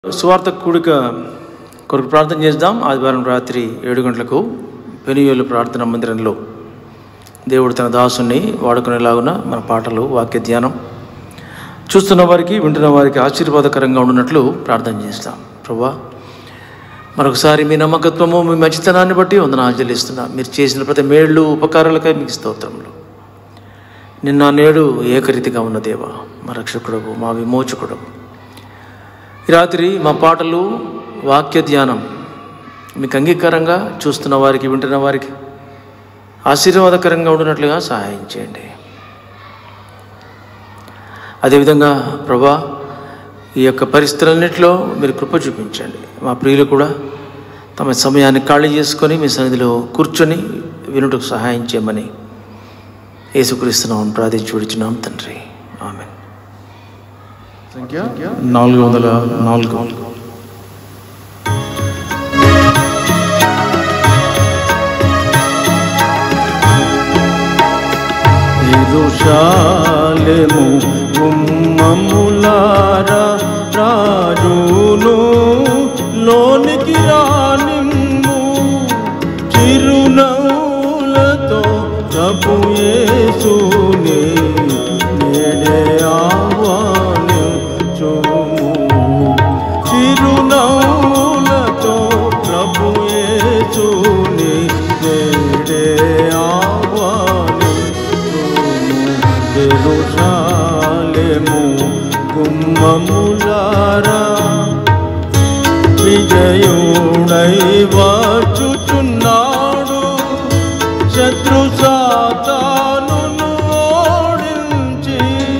సువార్త కూడిక కొరకు ప్రార్థన చేద్దాం ఆదివారం రాత్రి ఏడు గంటలకు పెనుయోలు ప్రార్థన మందిరంలో దేవుడు తన దాసుని వాడుకునేలాగున మన పాటలు వాక్య ధ్యానం చూస్తున్న వారికి వింటున్న వారికి ఆశీర్వాదకరంగా ఉండినట్లు ప్రార్థన చేస్తాం ప్రభా మరొకసారి మీ నమ్మకత్వము మీ మంచితనాన్ని బట్టి వందనాలు చెల్లిస్తున్నా మీరు చేసిన ప్రతి మేళ్ళు ఉపకారాలకై మీకు స్తోత్రములు నిన్న నేడు ఏకరీతిగా ఉన్న దేవ మా రక్షకుడవు మా విమోచకుడవు ఈ రాత్రి మా పాటలు వాక్య ధ్యానం మీకు అంగీకారంగా చూస్తున్న వారికి వింటున్న వారికి ఆశీర్వాదకరంగా ఉండినట్లుగా సహాయం చేయండి అదేవిధంగా ప్రభా ఈ యొక్క పరిస్థితులన్నింటిలో మీరు కృప చూపించండి మా ప్రియులు కూడా తమ సమయాన్ని ఖాళీ చేసుకొని మీ సన్నిధిలో కూర్చొని వినుటకు సహాయం చేయమని యేసుక్రీస్తున్నాం ప్రార్థించి విడిచున్నాం తండ్రి ఆమె సంఖ్య నాలుగు వందల నాలుగు ఎరుషాలెము గుమ్మములారా రాజును లోనికి రానిమ్ము చిరునవ్వులతో ప్రభు యేసుని నేడే ఆహ్వానించుము చిరునవ్వులతో ప్రభు యేసుని నేడే ఆహ్వానించుము జెరూషలేము గుమ్మములారా విజయుడై వచ్చుచున్నాడు శత్రు సాతానును ఓడించి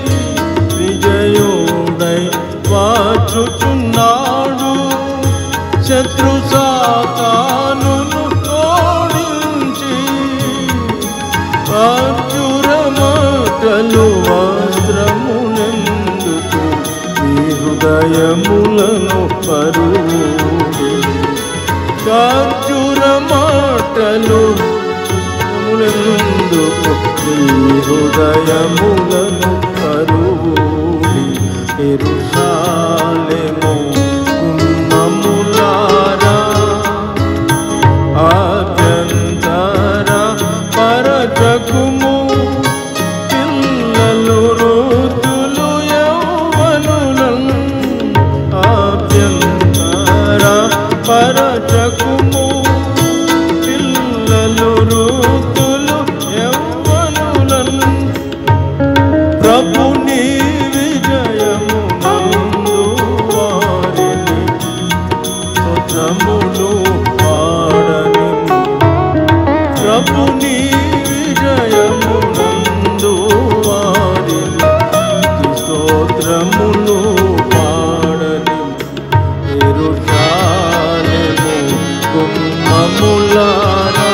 విజయుడై వచ్చుచున్నాడు శత్రు సాతానును ఓడించి ఖర్జూరమాటలు వస్త్రములెందుకు ఈ హృదయములను పరుడి ఖర్జూరమాటలు ములెందుకు ఈ హృదయములను పరుడి ఎరుషాలెము గుమ్మములారా ఆభ్యంతర పరచకుము పిల్లలు ఋతులు యౌవనులం ఆభ్యంతర పరచకుము పిల్లలు ఋతులు యౌవనులం ప్రభుని విజయము నందు వారిని స్తోత్రములు పాడని ప్రభుని విజయము నందు వారిని స్తోత్రములు పాడని ఎరుషాలెము కుమ్మములారా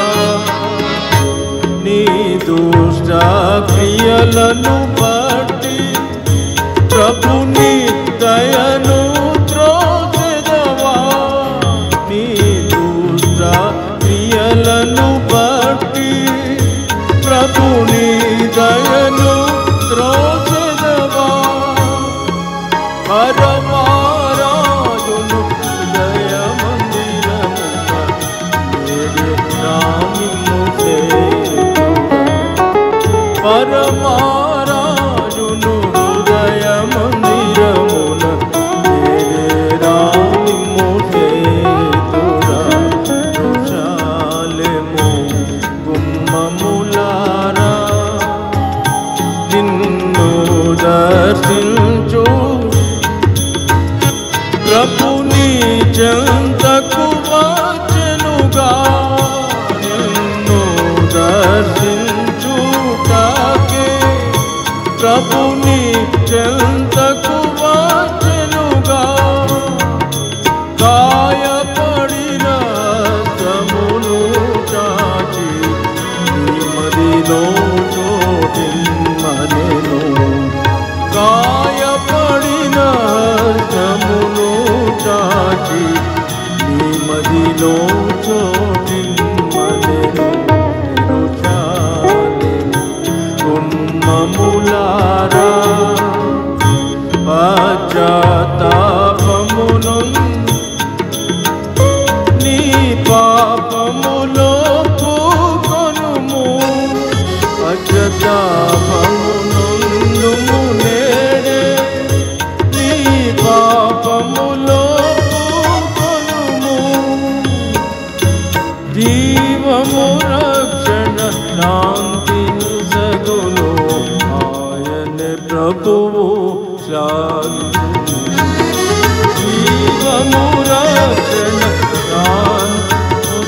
నీ దుష్ట క్రియలను బట్టి ప్రభుని దయను త్రోసెదవా నీ దుష్ట క్రియలను బట్టి ప్రభుని దయను త్రోసెదవా పరమారాజును హృదయ మందిరమున ఏడు నామిము చేతుడా పరమారాజును హృదయ మందిరమున రామిము చేతుడా రుషాలెము గుమ్మములారా నిన్ను దర్శించు ప్రభుని చెంతకు వచ్చెనుగా నిన్ను దర్శించుటాకే ప్రభుని చెంతకు వచ్చెనుగా గాయపడిన తమును చాచి మదిలో చోటిమ్మనెను గాయపడిన తమును చాచి నీ శాంతిని సగును ఆయనే ప్రభువు శాంతి జీవము రక్షణ శాంతి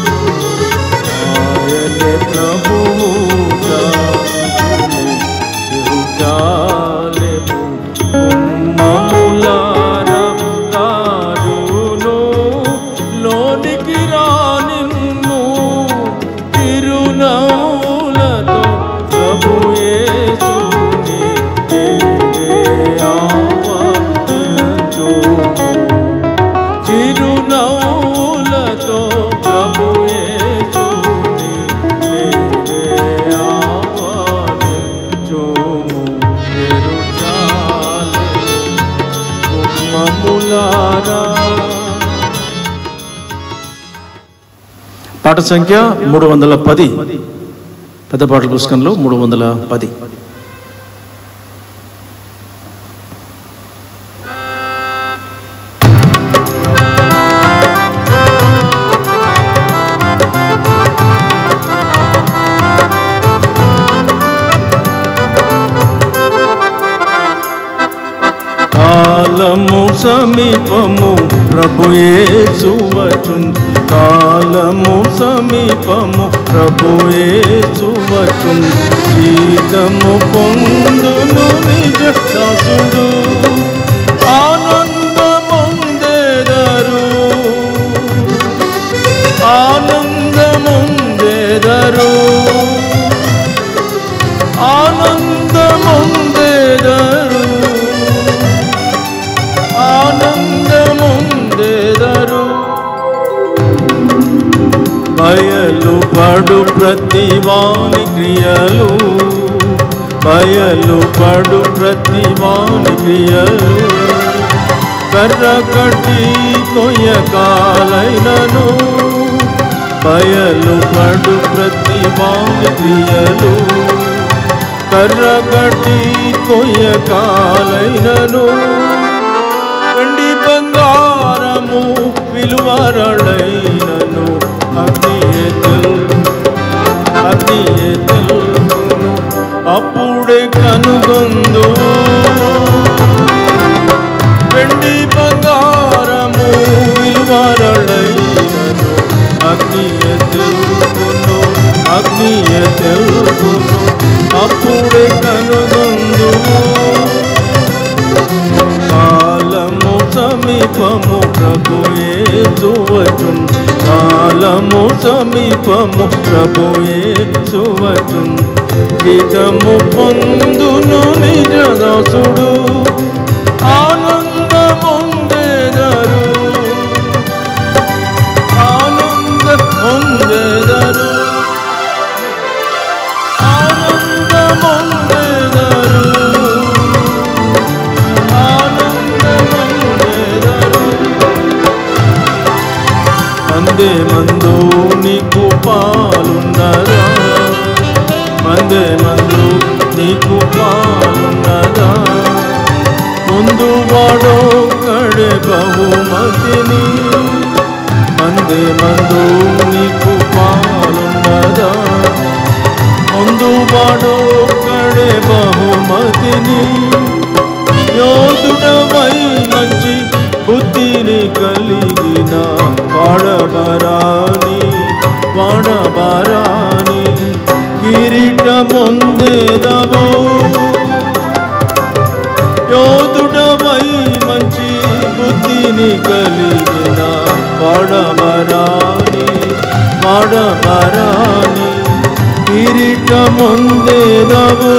ఆయనే ప్రభువు శాంతి చాలెము ఉమ్మములార కారును లోనికి రానిమ్ము తిరునౌలతో ప్రభు యేసుని ఆవాదించుము చిరునవ్వులతో ప్రభు యేసుని ఆవాదించుము యెరూషలేము మమ్ములారా పాట సంఖ్య మూడు వందల పది పెద్ద పాటల పుస్తకంలో మూడు వందల పది కాలము సమీపము ప్రభుయేసువచున్ కాలము సమీపము ప్రభుయేసువచున్ జీతము పొందును నిజ దాసుడు ఆనందముందెదరు ఆనందముందెదరు ఆనందముందెదరు ఆనందముందెదరు బయలు పడు ప్రతి వాని క్రియలు బయలు పడు ప్రతి వాని క్రియలు కర్ర కట్టి కొయ్య కాలైనను బయలు పడు ప్రతి వాని క్రియలు కర్ర కట్టి కొయ్య కాలైనను వెండి బంగారము విలువరళైనను అగ్నియే తెలు అగ్నియే తెలుగును అప్పుడే కనుగొందు వెండి బంగారము విలువరళైనను అగ్నియే తెలుగును అగ్నియే తెలుగును అప్పుడే కనుగొందు కాలము సమీపము ప్రభుయే చువచున్ కాలము సమీపము ప్రభుయే చువచున్ హితము పొందును నిజ దాసుడు ఆనందముందెదరు ఆనందముందెదరు ఆనందముందెదరు మందే మందు నీకు పాలున్నదా మందే మందు నీకు పాలున్నదా ముందు వాడో కడే బహుమతిని మందే మందు నీకు పాలున్నదా ముందు వాడో కడే బహుమతిని యోధుడమై మంచి బుద్ధిని కలిగిన వాడబరాని వాడబరాని కిరీటమొందేదవో యోధుడమై మంచి బుద్ధిని కలిగిన వాడబరాని వాడబరాని కిరీటమొందేదవో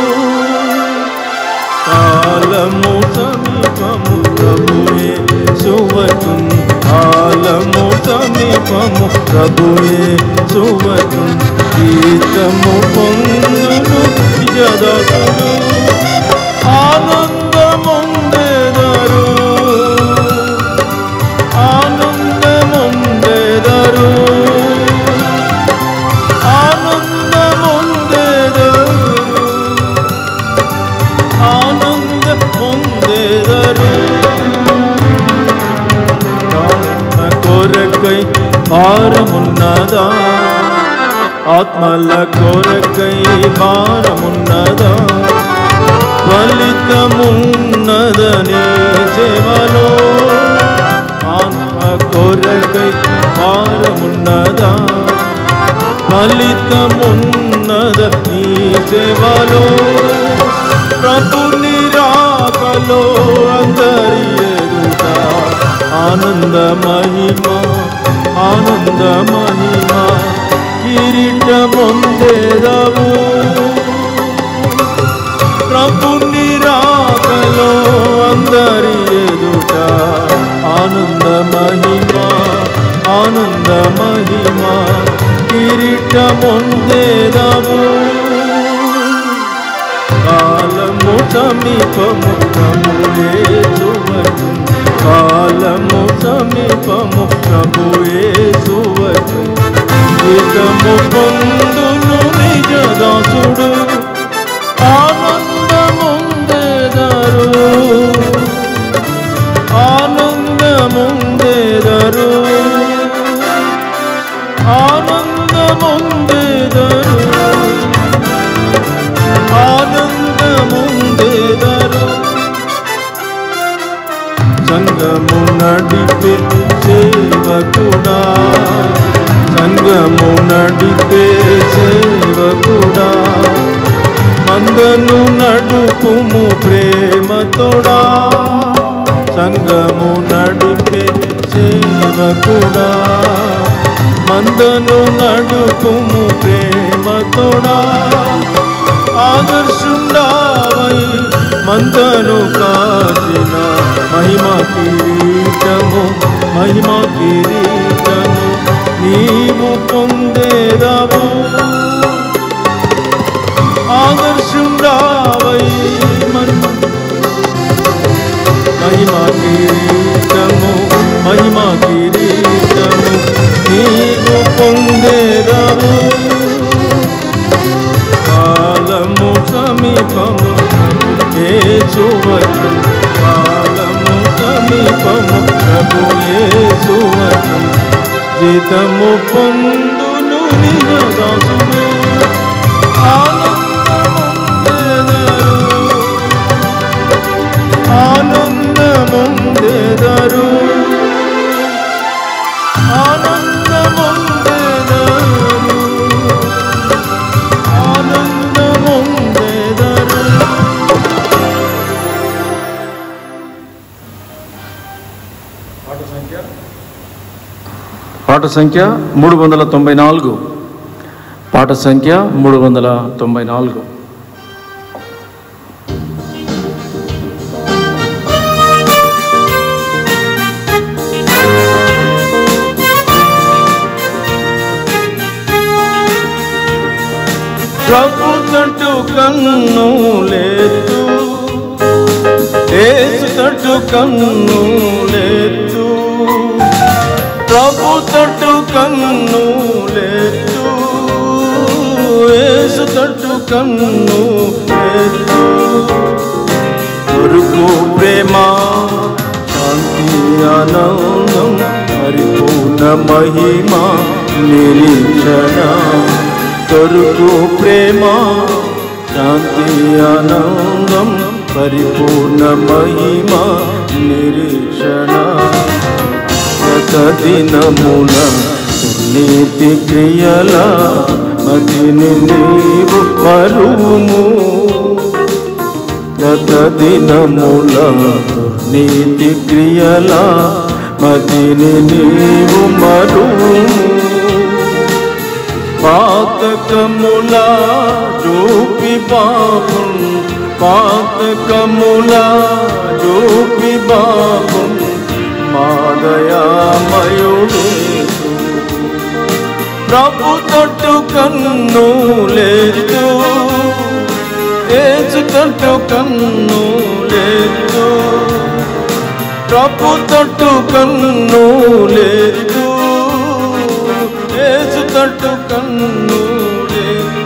కాలము సమీపము ప్రభుయే సువతున్ కాలము సమీపము ప్రభుయే సువతున్ గీతము పొందును జదగుడు ఆనందముందెదరు ఆనందముందెదరు ఆనందముందెదరు ఆనంద పొందెదరు ప్రాణ కొరకై భారమున్నదా ఆత్మల కొరకై భారమున్నదా ఫలితమున్నదని సేవలో ఆత్మ కొరకై భారమున్నదా ఫలితమున్నద ఈ సేవలో ప్రభు నిరాకలో అందరి ఎదుట ఆనంద మహిమ ఆనంద మహిమ కిరీట పొందేదవు ప్రభు నిరాకలో అందరి ఎదుట ఆనంద మహిమ ఆనంద మహిమ కిరీట పొందేదవు కాలము సమీపము ప్రభుయే సువచు కాలము సమీపము ప్రభుయే సువచు హితము పొందును నిజ దాసుడు ఆనందముందెదరు ఆనందముందెదరు ఆనందముందెదరు ఆనందముందెదరు సంగము నడిపే సేవకుడా సంగము నడిపే సేవకుడా మందను నడుపుము ప్రేమతోడా సంగము నడిపే సేవకుడా మందను నడుపుము ప్రేమతోడా ఆదర్శుండావై మందను కాచిన మహిమ కిరీటము మహిమ కిరీటము నీవు పొందేదవు ఆదర్శుండావై మన్ మహిమ కిరీటము మహిమ కిరీటము నీవు పొందేదవు కాలము సమీపము ఏసువచు కాలము సమీపము ప్రభు ఏసువచు జీతము పొందును నిజ దాసుడు ఆనందముందెదరు ఆనందముందెదరు ఆనందముందెదరు పాట సంఖ్య మూడు వందల తొంభై నాలుగు పాట సంఖ్య మూడు వందల తొంభై నాలుగు ప్రభు తట్టు కన్ను లేదు ఏసు తట్టు కన్ను లేదు ప్రభు తట్టు కన్ను లేదు ఏసు తట్టు కన్ను లేదు కొరుకు ప్రేమ శాంతి ఆనందం పరిపూర్ణ మహిమ నిరీక్షణ కొరుకు ప్రేమ శాంతి ఆనందం పరిపూర్ణ మహిమ నిరీక్షణ దినమున నీతి క్రియల మదిని నీవు మరుము గత దినముల నీతి క్రియల మదిని నీవు మరుము పాతకముల చూపి పాపం పాతకముల చూపి పాపం మాదయామయుడేసు ప్రభు తట్టు కన్ను లేదు ఏసు తట్టు కన్ను లేదు ప్రభు తట్టు కన్ను లేదు ఏసు తట్టు కన్ను లేదు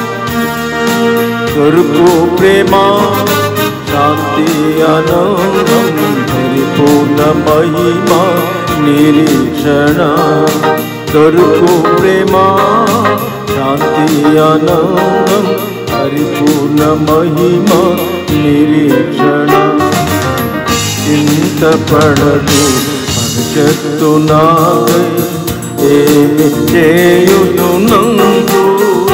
దొరుకు ప్రేమ శాంతి ఆనందం పరిపూర్ణ మహిమ నిరీక్షణ దొరుకు ప్రేమ శాంతి ఆనందం పరిపూర్ణ మహిమ నిరీక్షణ చింతపడదు భవిష్యత్తు నాకై ఏమి చేయుదు నందు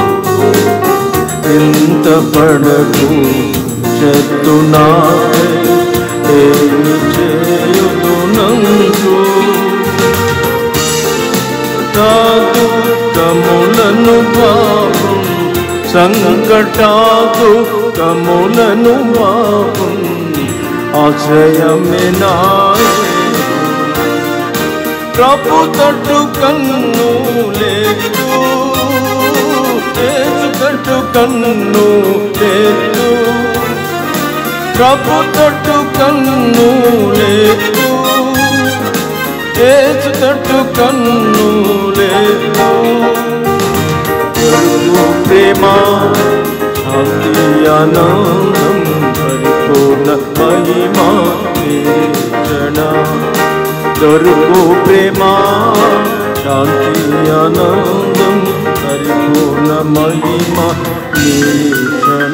చింతపడదు భవిష్యత్తు నాకై ఏమి చేయుదు నందు సాధు కములను పాపం సంకటాదు కములను పాపం ఆశ్రయమే నాయే ప్రభు తట్టు కన్ను లేదు ఏసు తట్టు కన్ను లేదు ప్రభు తట్టు కన్ను లేదు ఏసు తట్టు కన్ను లేదు ఎరుగు ప్రేమ శాంతి ఆనందం పరిపూర్ణ మహిమ నిరీక్షణ దొరుకు ప్రేమ శాంతి ఆనందం పరిపూర్ణ మహిమ నిరీక్షణ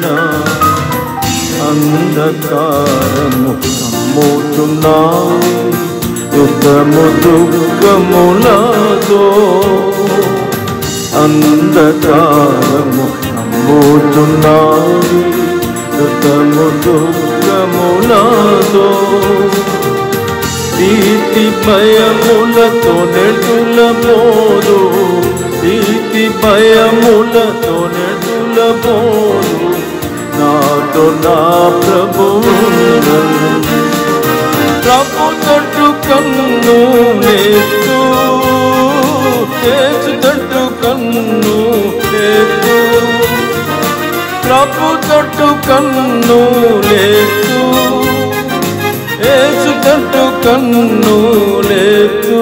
అంధకారము కమ్ముతున్నాయి యుద్ధము దుఃఖములతో అంధకారము కమ్ముతున్నాయి యుద్ధము దుఃఖములతో భీతి భయములతో నెడులబోదు భీతి భయములతో నెడులబోదు నాతో నా ప్రభు ప్రభు తట్టు కన్ను లేదు చేసు తట్టు కన్ను లేదు ప్రభు తట్టు కన్ను లేదు ఏసు తట్టు కన్ను లేదు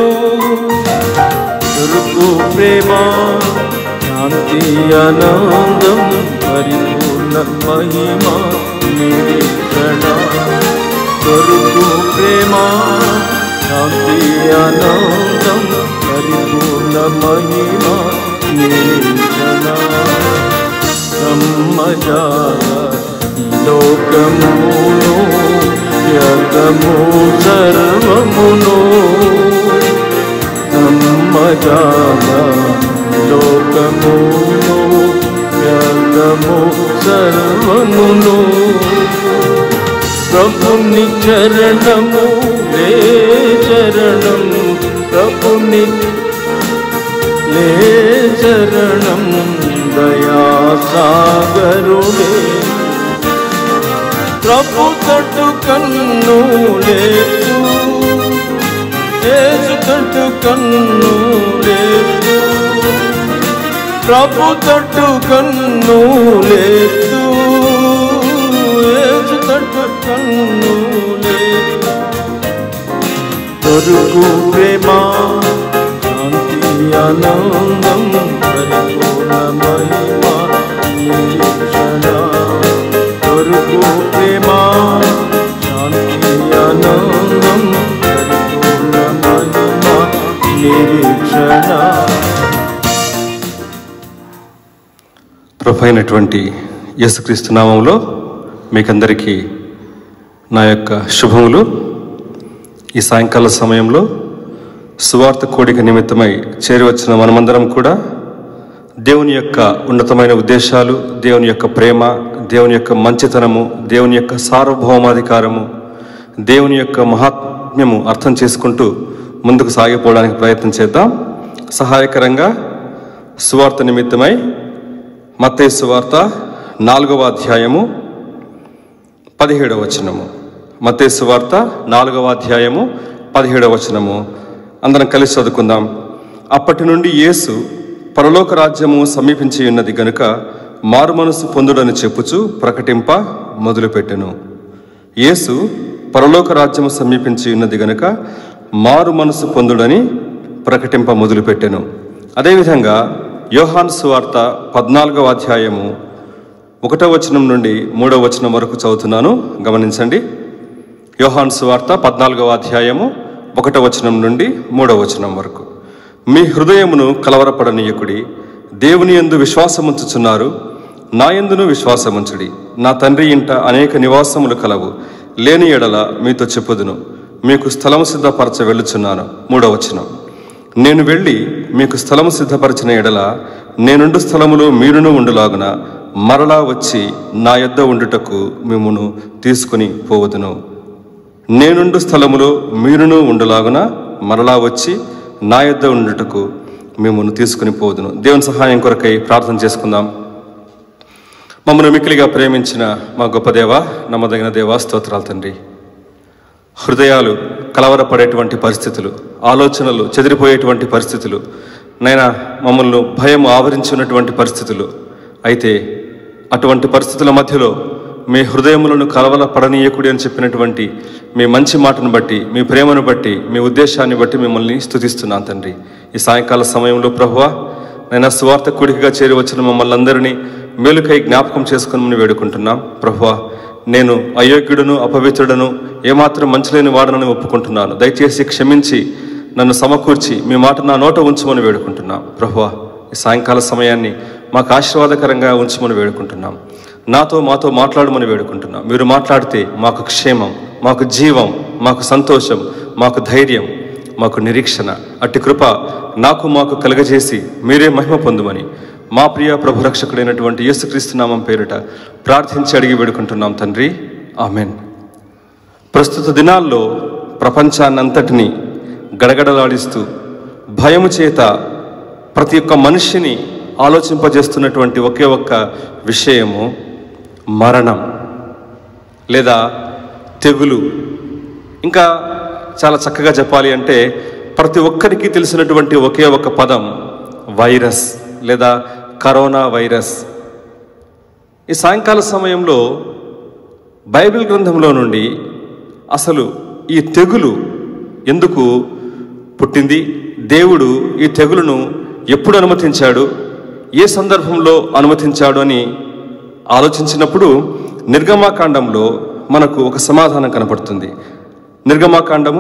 దొరుకు ప్రేమ శాంతి ఆనందం పరిపూర్ణ మహిమ నిరీక్షణ దొరుకు ప్రేమ శాంతి ఆనందం పరిపూర్ణ మహిమ నిరీక్షణ సమ్మజాల ఈ లోకమును జగము సర్వమును సమ్మజాల లోకమును జగము సర్వమును ప్రభుని చరణము లే చరణం ప్రభుని లే చరణం దయా సాగరుడే ప్రభు తట్టు కన్ను లేదు ఏసు తట్టు కన్ను లేదు ప్రభు తట్టు కన్ను లేదు ఏసు తట్టు కన్ను లేదు దొరుకు ప్రేమ శాంతి ఆనందం పరిపూర్ణ మహిమ నిరీక్షణ దొరుకు ప్రేమ శాంతి ఆనందం పరిపూర్ణ మహిమ నిరీక్షణ ప్రభు అయినటువంటి యేసుక్రీస్తు నామంలో మీకందరికీ నా యొక్క శుభములు ఈ సాయంకాల సమయంలో సువార్త కోడిక నిమిత్తమై చేరి వచ్చిన మనమందరం కూడా దేవుని యొక్క ఉన్నతమైన ఉద్దేశాలు దేవుని యొక్క ప్రేమ దేవుని యొక్క మంచితనము దేవుని యొక్క సార్వభౌమాధికారము దేవుని యొక్క మహాత్మ్యము అర్థం చేసుకుంటూ ముందుకు సాగిపోవడానికి ప్రయత్నం చేద్దాం సహాయకరంగా సువార్త నిమిత్తమై మత్తయి సువార్త నాలుగవ అధ్యాయము పదిహేడవ వచనము మత్తయి సువార్త నాలుగవ అధ్యాయము పదిహేడవ వచనము అందరం కలిసి చదువుకుందాం అప్పటి నుండి యేసు పరలోక రాజ్యము సమీపించి ఉన్నది గనుక మారు మనసు పొందుడని చెప్పుచు ప్రకటింప మొదలుపెట్టెను యేసు పరలోక రాజ్యము సమీపించి ఉన్నది గనుక మారు మనసు పొందుడని ప్రకటింప మొదలుపెట్టెను అదేవిధంగా యోహాన్ సువార్త పద్నాలుగవ అధ్యాయము ఒకటో వచనం నుండి మూడో వచనం వరకు చదువుతున్నాను గమనించండి యోహాన్ సువార్త పద్నాలుగవ అధ్యాయము ఒకటో వచనం నుండి మూడో వచనం వరకు మీ హృదయమును కలవరపడనీయకుడి దేవుని యందు విశ్వాసముంచుచున్నారు నా యందును విశ్వాసముంచుడి నా తండ్రి ఇంట అనేక నివాసములు కలవు లేని ఎడల మీతో చెప్పుదును మీకు స్థలము సిద్ధపరచ వెళ్ళుచున్నాను మూడవ వచనం నేను వెళ్ళి మీకు స్థలము సిద్ధపరిచిన ఎడల నేనుండు స్థలములో మీరును ఉండులాగున మరలా వచ్చి నా యొద్ద ఉండుటకు మిమ్మును తీసుకుని పోవదును నేనుండు స్థలములో మీరును ఉండులాగున మరలా వచ్చి నా యొద్ద ఉండుటకు మిమ్మల్ని తీసుకుని పోదును దేవుని సహాయం కొరకై ప్రార్థన చేసుకుందాం మమ్మల్ని మిక్కిలిగా ప్రేమించిన మా గొప్ప దేవ నమ్మదగిన దేవా స్తోత్రాలు తండ్రి హృదయాలు కలవరపడేటువంటి పరిస్థితులు ఆలోచనలు చెదిరిపోయేటువంటి పరిస్థితులు నైనా మమ్మల్ని భయం ఆవరించున్నటువంటి పరిస్థితులు అయితే అటువంటి పరిస్థితుల మధ్యలో మీ హృదయములను కలవల పడనీయకుడి అని చెప్పినటువంటి మీ మంచి మాటను బట్టి మీ ప్రేమను బట్టి మీ ఉద్దేశాన్ని బట్టి మిమ్మల్ని స్తుతిస్తున్నాను తండ్రి ఈ సాయంకాల సమయంలో ప్రభువా నైనా స్వార్థ కూడికగా చేరి వచ్చిన మమ్మల్ని అందరినీ మేలుకై జ్ఞాపకం చేసుకుని వేడుకుంటున్నాం ప్రభువా నేను అయోగ్యుడును అపవిత్రుడను ఏమాత్రం మంచిలేని వాడనని ఒప్పుకుంటున్నాను దయచేసి క్షమించి నన్ను సమకూర్చి మీ మాట నా నోట ఉంచమని వేడుకుంటున్నాం ప్రభువా ఈ సాయంకాల సమయాన్ని మాకు ఆశీర్వాదకరంగా ఉంచమని వేడుకుంటున్నాం నాతో మాతో మాట్లాడమని వేడుకుంటున్నాం మీరు మాట్లాడితే మాకు క్షేమం మాకు జీవం మాకు సంతోషం మాకు ధైర్యం మాకు నిరీక్షణ అట్టి కృప నాకు మాకు కలుగజేసి మీరే మహిమ పొందుమని మా ప్రియ ప్రభు రక్షకుడైనటువంటి యేసుక్రీస్తు నామం పేరిట ప్రార్థించి అడిగి వేడుకుంటున్నాం తండ్రి ఆమెన్ ప్రస్తుత దినాల్లో ప్రపంచాన్నంతటినీ గడగడలాడిస్తూ భయము చేత ప్రతి ఒక్క మనిషిని ఆలోచింపజేస్తున్నటువంటి ఒకే ఒక్క విషయము మరణం లేదా తెగులు ఇంకా చాలా చక్కగా చెప్పాలి అంటే ప్రతి ఒక్కరికి తెలిసినటువంటి ఒకే ఒక పదం వైరస్ లేదా కరోనా వైరస్ ఈ సాయంకాల సమయంలో బైబిల్ గ్రంథంలో నుండి అసలు ఈ తెగులు ఎందుకు పుట్టింది దేవుడు ఈ తెగులును ఎప్పుడు అనుమతించాడు ఏ సందర్భంలో అనుమతించాడు అని ఆలోచించినప్పుడు నిర్గమాకాండంలో మనకు ఒక సమాధానం కనపడుతుంది నిర్గమాకాండము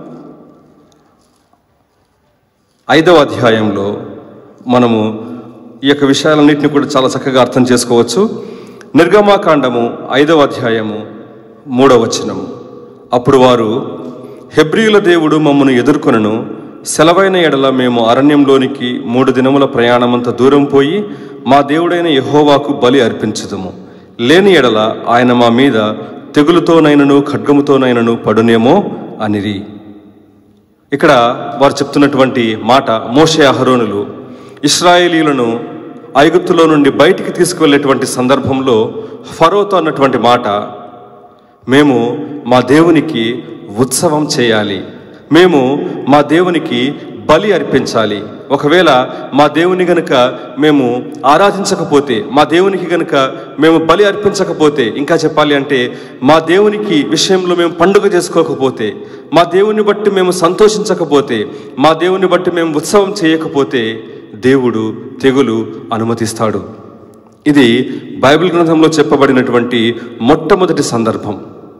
ఐదవ అధ్యాయంలో మనము ఈ యొక్క విషయాలన్నింటినీ కూడా చాలా చక్కగా అర్థం చేసుకోవచ్చు నిర్గమాకాండము ఐదవ అధ్యాయము మూడవ వచనము అప్పుడు వారు హెబ్రియుల దేవుడు మమ్మను ఎదుర్కొనను సెలవైన ఎడల మేము అరణ్యంలోనికి మూడు దినముల ప్రయాణమంత దూరం పోయి మా దేవుడైన యెహోవాకు బలి అర్పించుదము లేని ఎడల ఆయన మా మీద తెగులుతోనైనను ఖడ్గముతోనైనను పడునేమో అనిరి ఇక్కడ వారు చెప్తున్నటువంటి మాట మోషే అహరోనులు ఇస్రాయేలీలను ఐగుప్తులో నుండి బయటికి తీసుకువెళ్ళేటువంటి సందర్భంలో ఫరోతో అన్నటువంటి మాట మేము మా దేవునికి ఉత్సవం చేయాలి మేము మా దేవునికి బలి అర్పించాలి ఒకవేళ మా దేవుని గనుక మేము ఆరాధించకపోతే మా దేవునికి గనుక మేము బలి అర్పించకపోతే ఇంకా చెప్పాలి అంటే మా దేవునికి విషయంలో మేము పండుగ చేసుకోకపోతే మా దేవుని బట్టి మేము సంతోషించకపోతే మా దేవుని బట్టి మేము ఉత్సవం చేయకపోతే దేవుడు తెగులు అనుమతిస్తాడు ఇది బైబిల్ గ్రంథంలో చెప్పబడినటువంటి మొట్టమొదటి సందర్భం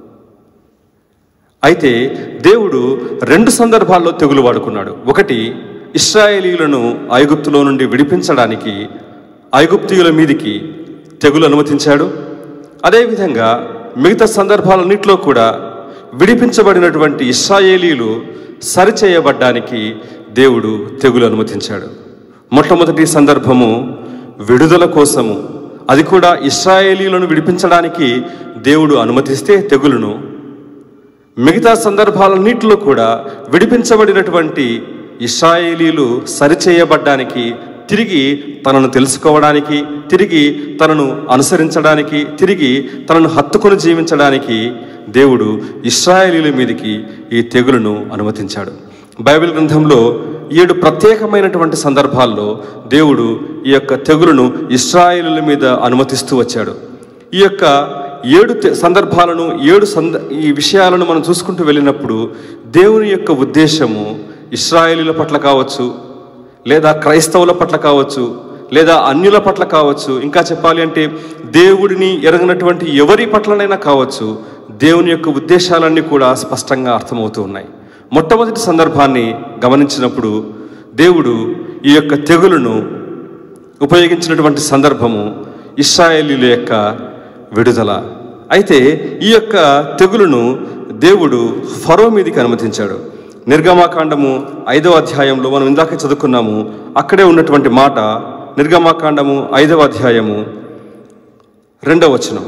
అయితే దేవుడు రెండు సందర్భాల్లో తెగులు వాడుకున్నాడు ఒకటి ఇస్రాయేలీలను ఐగుప్తులో నుండి విడిపించడానికి ఐగుప్తీయుల మీదికి తెగులు అనుమతించాడు అదేవిధంగా మిగతా సందర్భాలన్నింటిలో కూడా విడిపించబడినటువంటి ఇస్రాయేలీలు సరిచేయబడ్డానికి దేవుడు తెగులు అనుమతించాడు మొట్టమొదటి సందర్భము విడుదల కోసము అది కూడా ఇస్రాయేలీలను విడిపించడానికి దేవుడు అనుమతిస్తే తెగులును మిగతా సందర్భాలన్నింటిలో కూడా విడిపించబడినటువంటి ఇస్రాయేలీలు సరిచేయబడ్డానికి తిరిగి తనను తెలుసుకోవడానికి తిరిగి తనను అనుసరించడానికి తిరిగి తనను హత్తుకొని జీవించడానికి దేవుడు ఇస్రాయేలీల మీదకి ఈ తెగులును అనుమతించాడు బైబిల్ గ్రంథంలో ఏడు ప్రత్యేకమైనటువంటి సందర్భాల్లో దేవుడు ఈ యొక్క తెగులును ఇస్రాయేలుల మీద అనుమతిస్తూ వచ్చాడు ఈ యొక్క ఏడు తె- సందర్భాలను ఏడు సంద ఈ విషయాలను మనం చూసుకుంటూ వెళ్ళినప్పుడు దేవుని యొక్క ఉద్దేశము ఇస్రాయేలీల పట్ల కావచ్చు లేదా క్రైస్తవుల పట్ల కావచ్చు లేదా అన్యుల పట్ల కావచ్చు ఇంకా చెప్పాలి అంటే దేవుడిని ఎరగనటువంటి ఎవరి పట్లనైనా కావచ్చు దేవుని యొక్క ఉద్దేశాలన్నీ కూడా స్పష్టంగా అర్థమవుతూ ఉన్నాయి మొట్టమొదటి సందర్భాన్ని గమనించినప్పుడు దేవుడు ఈ యొక్క తెగులును ఉపయోగించినటువంటి సందర్భము ఇస్రాయేలీల యొక్క విడుదల అయితే ఈ యొక్క తెగులును దేవుడు ఫరో మీదికి అనుమతించాడు నిర్గమాకాండము ఐదవ అధ్యాయంలో మనం ఇందాక చదువుకున్నాము అక్కడే ఉన్నటువంటి మాట నిర్గమాకాండము ఐదవ అధ్యాయము రెండవ వచనం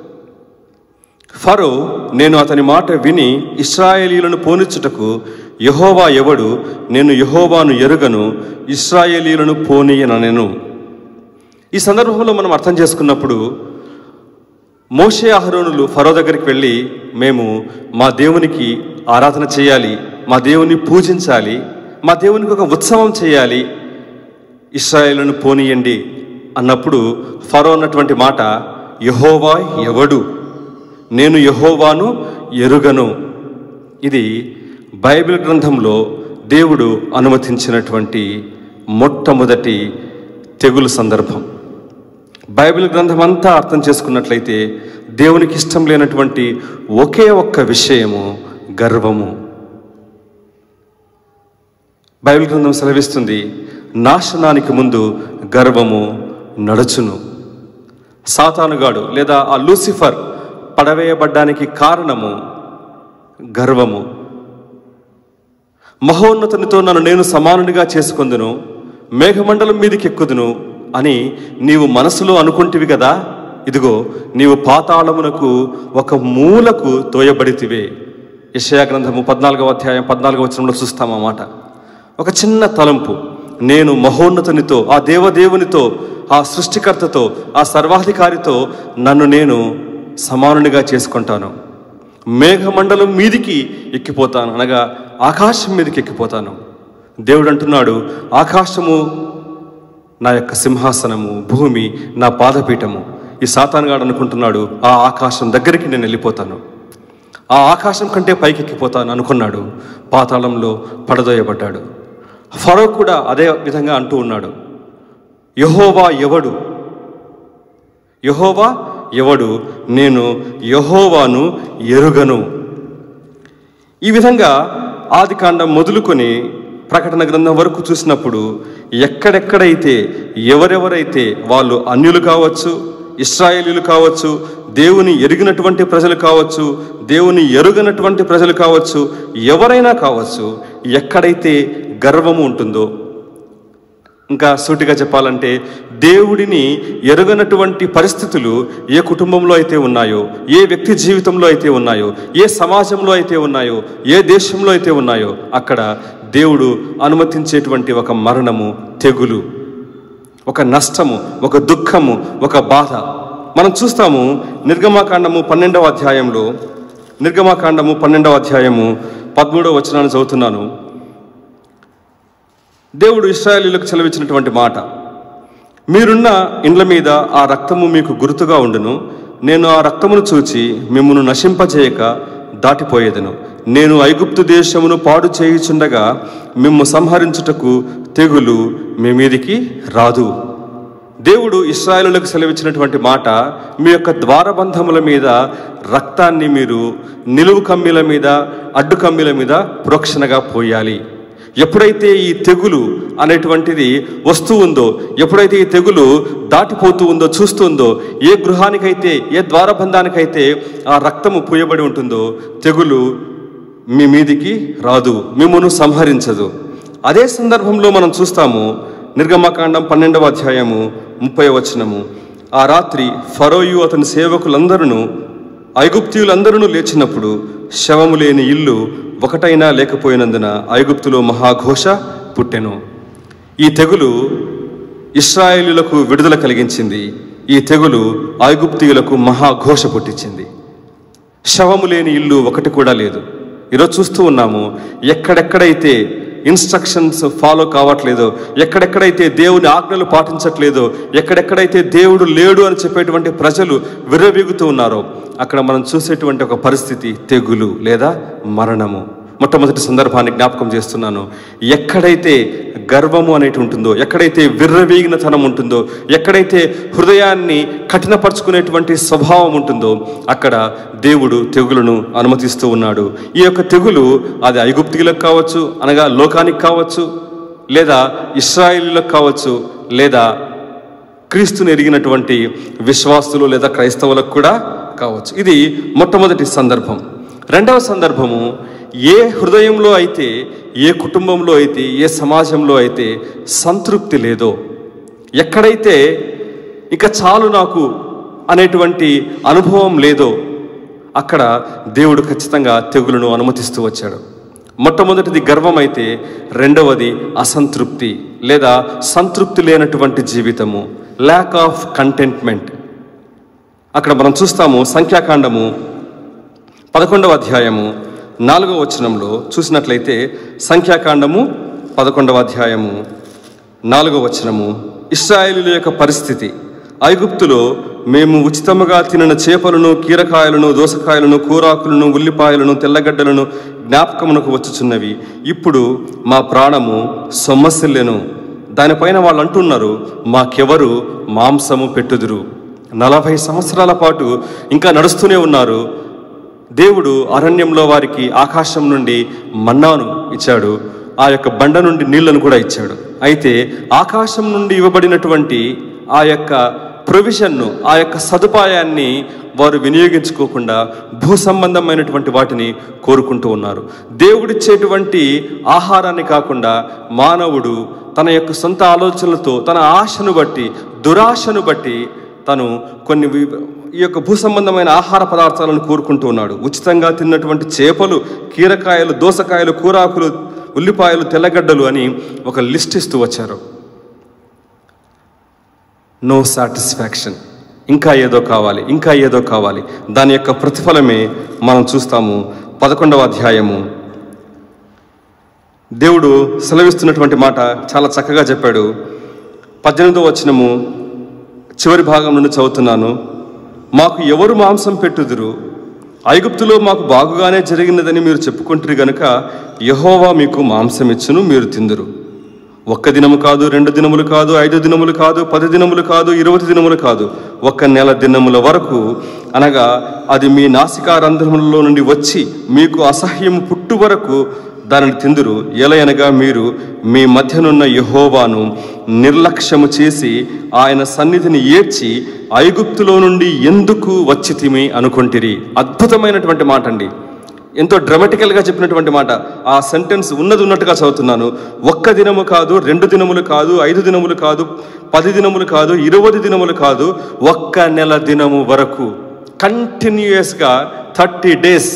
ఫరో నేను అతని మాట విని ఇస్రాయేలీలను పోనిచ్చుటకు యహోవా ఎవడు నేను యహోవాను ఎరుగను ఇస్రాయేలీలను పోనీయననెను ఈ సందర్భంలో మనం అర్థం చేసుకున్నప్పుడు మోషే అహరోనులు ఫరో దగ్గరికి వెళ్ళి మేము మా దేవునికి ఆరాధన చేయాలి మా దేవుని పూజించాలి మా దేవునికి ఒక ఉత్సవం చేయాలి ఇస్రాయేలును పోనీయండి అన్నప్పుడు ఫరో అన్నటువంటి మాట యహోవా ఎవడు నేను యహోవాను ఎరుగను ఇది బైబిల్ గ్రంథంలో దేవుడు అనుమతించినటువంటి మొట్టమొదటి తెగులు సందర్భం బైబిల్ గ్రంథం అంతా అర్థం చేసుకున్నట్లయితే దేవునికి ఇష్టం లేనటువంటి ఒకే ఒక్క విషయము గర్వము బైబిల్ గ్రంథం సెలవిస్తుంది నాశనానికి ముందు గర్వము నడుచును సాతానుగాడు లేదా ఆ లూసిఫర్ పడవేయబడ్డానికి కారణము గర్వము మహోన్నతునితో నన్ను నేను సమానునిగా చేసుకొందును మేఘమండలం మీదకి ఎక్కుదును అని నీవు మనసులో అనుకుంటివి కదా ఇదిగో నీవు పాతాళమునకు ఒక మూలకు తోయబడితివే యెషయా గ్రంథము పద్నాలుగవ అధ్యాయం పద్నాలుగవ వచనంలో చూస్తాం ఆ మాట ఒక చిన్న తలంపు నేను మహోన్నతునితో ఆ దేవదేవునితో ఆ సృష్టికర్తతో ఆ సర్వాధికారితో నన్ను నేను సమానునిగా చేసుకుంటాను మేఘమండలం మీదికి ఎక్కిపోతాను అనగా ఆకాశం మీదకి ఎక్కిపోతాను దేవుడు అంటున్నాడు ఆకాశము నా యొక్క సింహాసనము భూమి నా పాదపీఠము ఈ సాతానుగాడు అనుకుంటున్నాడు ఆ ఆకాశం దగ్గరికి నేను వెళ్ళిపోతాను ఆ ఆకాశం కంటే పైకి ఎక్కిపోతాను అనుకున్నాడు పాతాళంలో పడదోయబడ్డాడు ఫరో కూడా అదే విధంగా అంటూ ఉన్నాడు యహోవా ఎవడు యహోవా ఎవడు నేను యహోవాను ఎరుగను ఈ విధంగా ఆదికాండం మొదలుకొని ప్రకటన గ్రంథం వరకు చూసినప్పుడు ఎక్కడెక్కడైతే ఎవరెవరైతే వాళ్ళు అన్యులు కావచ్చు ఇస్రాయేలీలు కావచ్చు దేవుని ఎరిగినటువంటి ప్రజలు కావచ్చు దేవుని ఎరుగనటువంటి ప్రజలు కావచ్చు ఎవరైనా కావచ్చు ఎక్కడైతే గర్వము ఉంటుందో ఇంకా సూటిగా చెప్పాలంటే దేవుడిని ఎరుగనటువంటి పరిస్థితులు ఏ కుటుంబంలో అయితే ఉన్నాయో ఏ వ్యక్తి జీవితంలో అయితే ఉన్నాయో ఏ సమాజంలో అయితే ఉన్నాయో ఏ దేశంలో అయితే ఉన్నాయో అక్కడ దేవుడు అనుమతించేటువంటి ఒక మరణము తెగులు ఒక నష్టము ఒక దుఃఖము ఒక బాధ మనం చూస్తాము నిర్గమాకాండము పన్నెండవ అధ్యాయంలో నిర్గమాకాండము పన్నెండవ అధ్యాయము పదమూడవ వచనాన్ని చదువుతున్నాను దేవుడు ఇస్రాయేలీలకు సెలవిచ్చినటువంటి మాట మీరున్న ఇండ్ల మీద ఆ రక్తము మీకు గుర్తుగా ఉండును నేను ఆ రక్తమును చూచి మిమ్మను నశింపజేయక దాటిపోయేదను నేను ఐగుప్తు దేశమును పాడు చేయుచుండగా మిమ్ము సంహరించుటకు తెగులు మీ మీదికి రాదు దేవుడు ఇస్రాయేలులకు సెలవిచ్చినటువంటి మాట మీ యొక్క ద్వారబంధముల మీద రక్తాన్ని మీరు నిలువు కమ్మిల మీద అడ్డు కమ్మిల మీద ప్రోక్షణగా పోయాలి ఎప్పుడైతే ఈ తెగులు అనేటువంటిది వస్తూ ఉందో ఎప్పుడైతే ఈ తెగులు దాటిపోతూ ఉందో చూస్తుందో ఏ గృహానికైతే ఏ ద్వారబంధానికైతే ఆ రక్తము పూయబడి ఉంటుందో తెగులు మీ మీదికి రాదు మిమ్మను సంహరించదు అదే సందర్భంలో మనం చూస్తాము నిర్గమకాండం పన్నెండవ అధ్యాయము ముప్పై వచనము ఆ రాత్రి ఫరోయు అతని సేవకులందరూ ఐగుప్తీయులందరూ లేచినప్పుడు శవము లేని ఇల్లు ఒకటైనా లేకపోయినందున ఐగుప్తులో మహాఘోష పుట్టెను ఈ తెగులు ఇస్రాయేలులకు విడుదల కలిగించింది ఈ తెగులు ఐగుప్తీయులకు మహాఘోష పుట్టించింది శవము లేని ఇల్లు ఒకటి కూడా లేదు ఈరోజు చూస్తూ ఉన్నాము ఎక్కడెక్కడైతే ఇన్స్ట్రక్షన్స్ ఫాలో కావట్లేదో ఎక్కడెక్కడైతే దేవుని ఆజ్ఞలు పాటించట్లేదో ఎక్కడెక్కడైతే దేవుడు లేడు అని చెప్పేటువంటి ప్రజలు విర్రవీగుతూ ఉన్నారో అక్కడ మనం చూసేటువంటి ఒక పరిస్థితి తెగులు లేదా మరణము మొట్టమొదటి సందర్భాన్ని జ్ఞాపకం చేస్తున్నాను ఎక్కడైతే గర్వము అనేటి ఉంటుందో ఎక్కడైతే విర్రవీగినతనం ఉంటుందో ఎక్కడైతే హృదయాన్ని కఠినపరుచుకునేటువంటి స్వభావం ఉంటుందో అక్కడ దేవుడు తెగులను అనుమతిస్తూ ఉన్నాడు ఈ యొక్క తెగులు అది ఐగుప్తిలకు కావచ్చు అనగా లోకానికి కావచ్చు లేదా ఇస్రాయిలకు కావచ్చు లేదా క్రీస్తుని ఎరిగినటువంటి విశ్వాసులు లేదా క్రైస్తవులకు కూడా కావచ్చు ఇది మొట్టమొదటి సందర్భం రెండవ సందర్భము ఏ హృదయంలో అయితే ఏ కుటుంబంలో అయితే ఏ సమాజంలో అయితే సంతృప్తి లేదో ఎక్కడైతే ఇక చాలు నాకు అనేటువంటి అనుభవం లేదో అక్కడ దేవుడు ఖచ్చితంగా తెగులను అనుమతిస్తూ వచ్చాడు మొట్టమొదటిది గర్వం అయితే రెండవది అసంతృప్తి లేదా సంతృప్తి లేనటువంటి జీవితము ల్యాక్ ఆఫ్ కంటెంట్మెంట్ అక్కడ మనం చూస్తాము సంఖ్యాకాండము పదకొండవ అధ్యాయము నాలుగవ వచనంలో చూసినట్లయితే సంఖ్యాకాండము పదకొండవ అధ్యాయము నాలుగవ వచనము ఇస్రాయేలుల యొక్క పరిస్థితి ఐగుప్తులో మేము ఉచితముగా తినిన చేపలను కీరకాయలను దోసకాయలను కూరాకులను ఉల్లిపాయలను తెల్లగడ్డలను జ్ఞాపకమునకు వచ్చుచున్నవి ఇప్పుడు మా ప్రాణము సొమ్మసిల్లెను దానిపైన వాళ్ళు అంటున్నారు మాకెవరు మాంసము పెట్టుదురు నలభై సంవత్సరాల పాటు ఇంకా నడుస్తూనే ఉన్నారు దేవుడు అరణ్యంలో వారికి ఆకాశం నుండి మన్నాను ఇచ్చాడు ఆ యొక్క బండ నుండి నీళ్లను కూడా ఇచ్చాడు అయితే ఆకాశం నుండి ఇవ్వబడినటువంటి ఆ యొక్క ప్రొవిజన్ను ఆ యొక్క సదుపాయాన్ని వారు వినియోగించుకోకుండా భూ సంబంధమైనటువంటి వాటిని కోరుకుంటూ ఉన్నారు దేవుడిచ్చేటువంటి ఆహారాన్ని కాకుండా మానవుడు తన యొక్క సొంత ఆలోచనలతో తన ఆశను బట్టి దురాశను బట్టి తను కొన్ని వి- ఈ యొక్క భూ సంబంధమైన ఆహార పదార్థాలను కోరుకుంటూ ఉన్నాడు ఉచితంగా తిన్నటువంటి చేపలు కీరకాయలు దోసకాయలు కూరాకులు ఉల్లిపాయలు తెల్లగడ్డలు అని ఒక లిస్ట్ ఇస్తూ వచ్చారు నో సాటిస్ఫాక్షన్ ఇంకా ఏదో కావాలి ఇంకా ఏదో కావాలి దాని యొక్క ప్రతిఫలమే మనం చూస్తాము పదకొండవ అధ్యాయము దేవుడు సెలవిస్తున్నటువంటి మాట చాలా చక్కగా చెప్పాడు పద్దెనిమిదవ వచనము చివరి భాగం నుండి చదువుతున్నాను మాకు ఎవరు మాంసం పెట్టుదురు ఐగుప్తులో మాకు బాగుగానే జరిగినదని మీరు చెప్పుకుంటారు గనుక యహోవా మీకు మాంసం ఇచ్చును మీరు తిందురు ఒక్క దినము కాదు రెండు దినములు కాదు ఐదు దినములు కాదు పది దినములు కాదు ఇరవై దినములు కాదు ఒక్క నెల దినముల వరకు అనగా అది మీ నాసికారంధ్రములలో నుండి వచ్చి మీకు అసహ్యము పుట్టు వరకు దానిని తిందురు ఎలయనగా మీరు మీ మధ్యనున్న యహోవాను నిర్లక్ష్యము చేసి ఆయన సన్నిధిని ఏడ్చి ఐగుప్తులో నుండి ఎందుకు వచ్చితిమి అనుకుంటిరి అద్భుతమైనటువంటి మాట అండి ఎంతో డ్రమాటికల్గా చెప్పినటువంటి మాట ఆ సెంటెన్స్ ఉన్నది ఉన్నట్టుగా చదువుతున్నాను ఒక్క దినము కాదు రెండు దినములు కాదు ఐదు దినములు కాదు పది దినములు కాదు ఇరవై దినములు కాదు ఒక్క నెల దినము వరకు కంటిన్యూయస్గా థర్టీ డేస్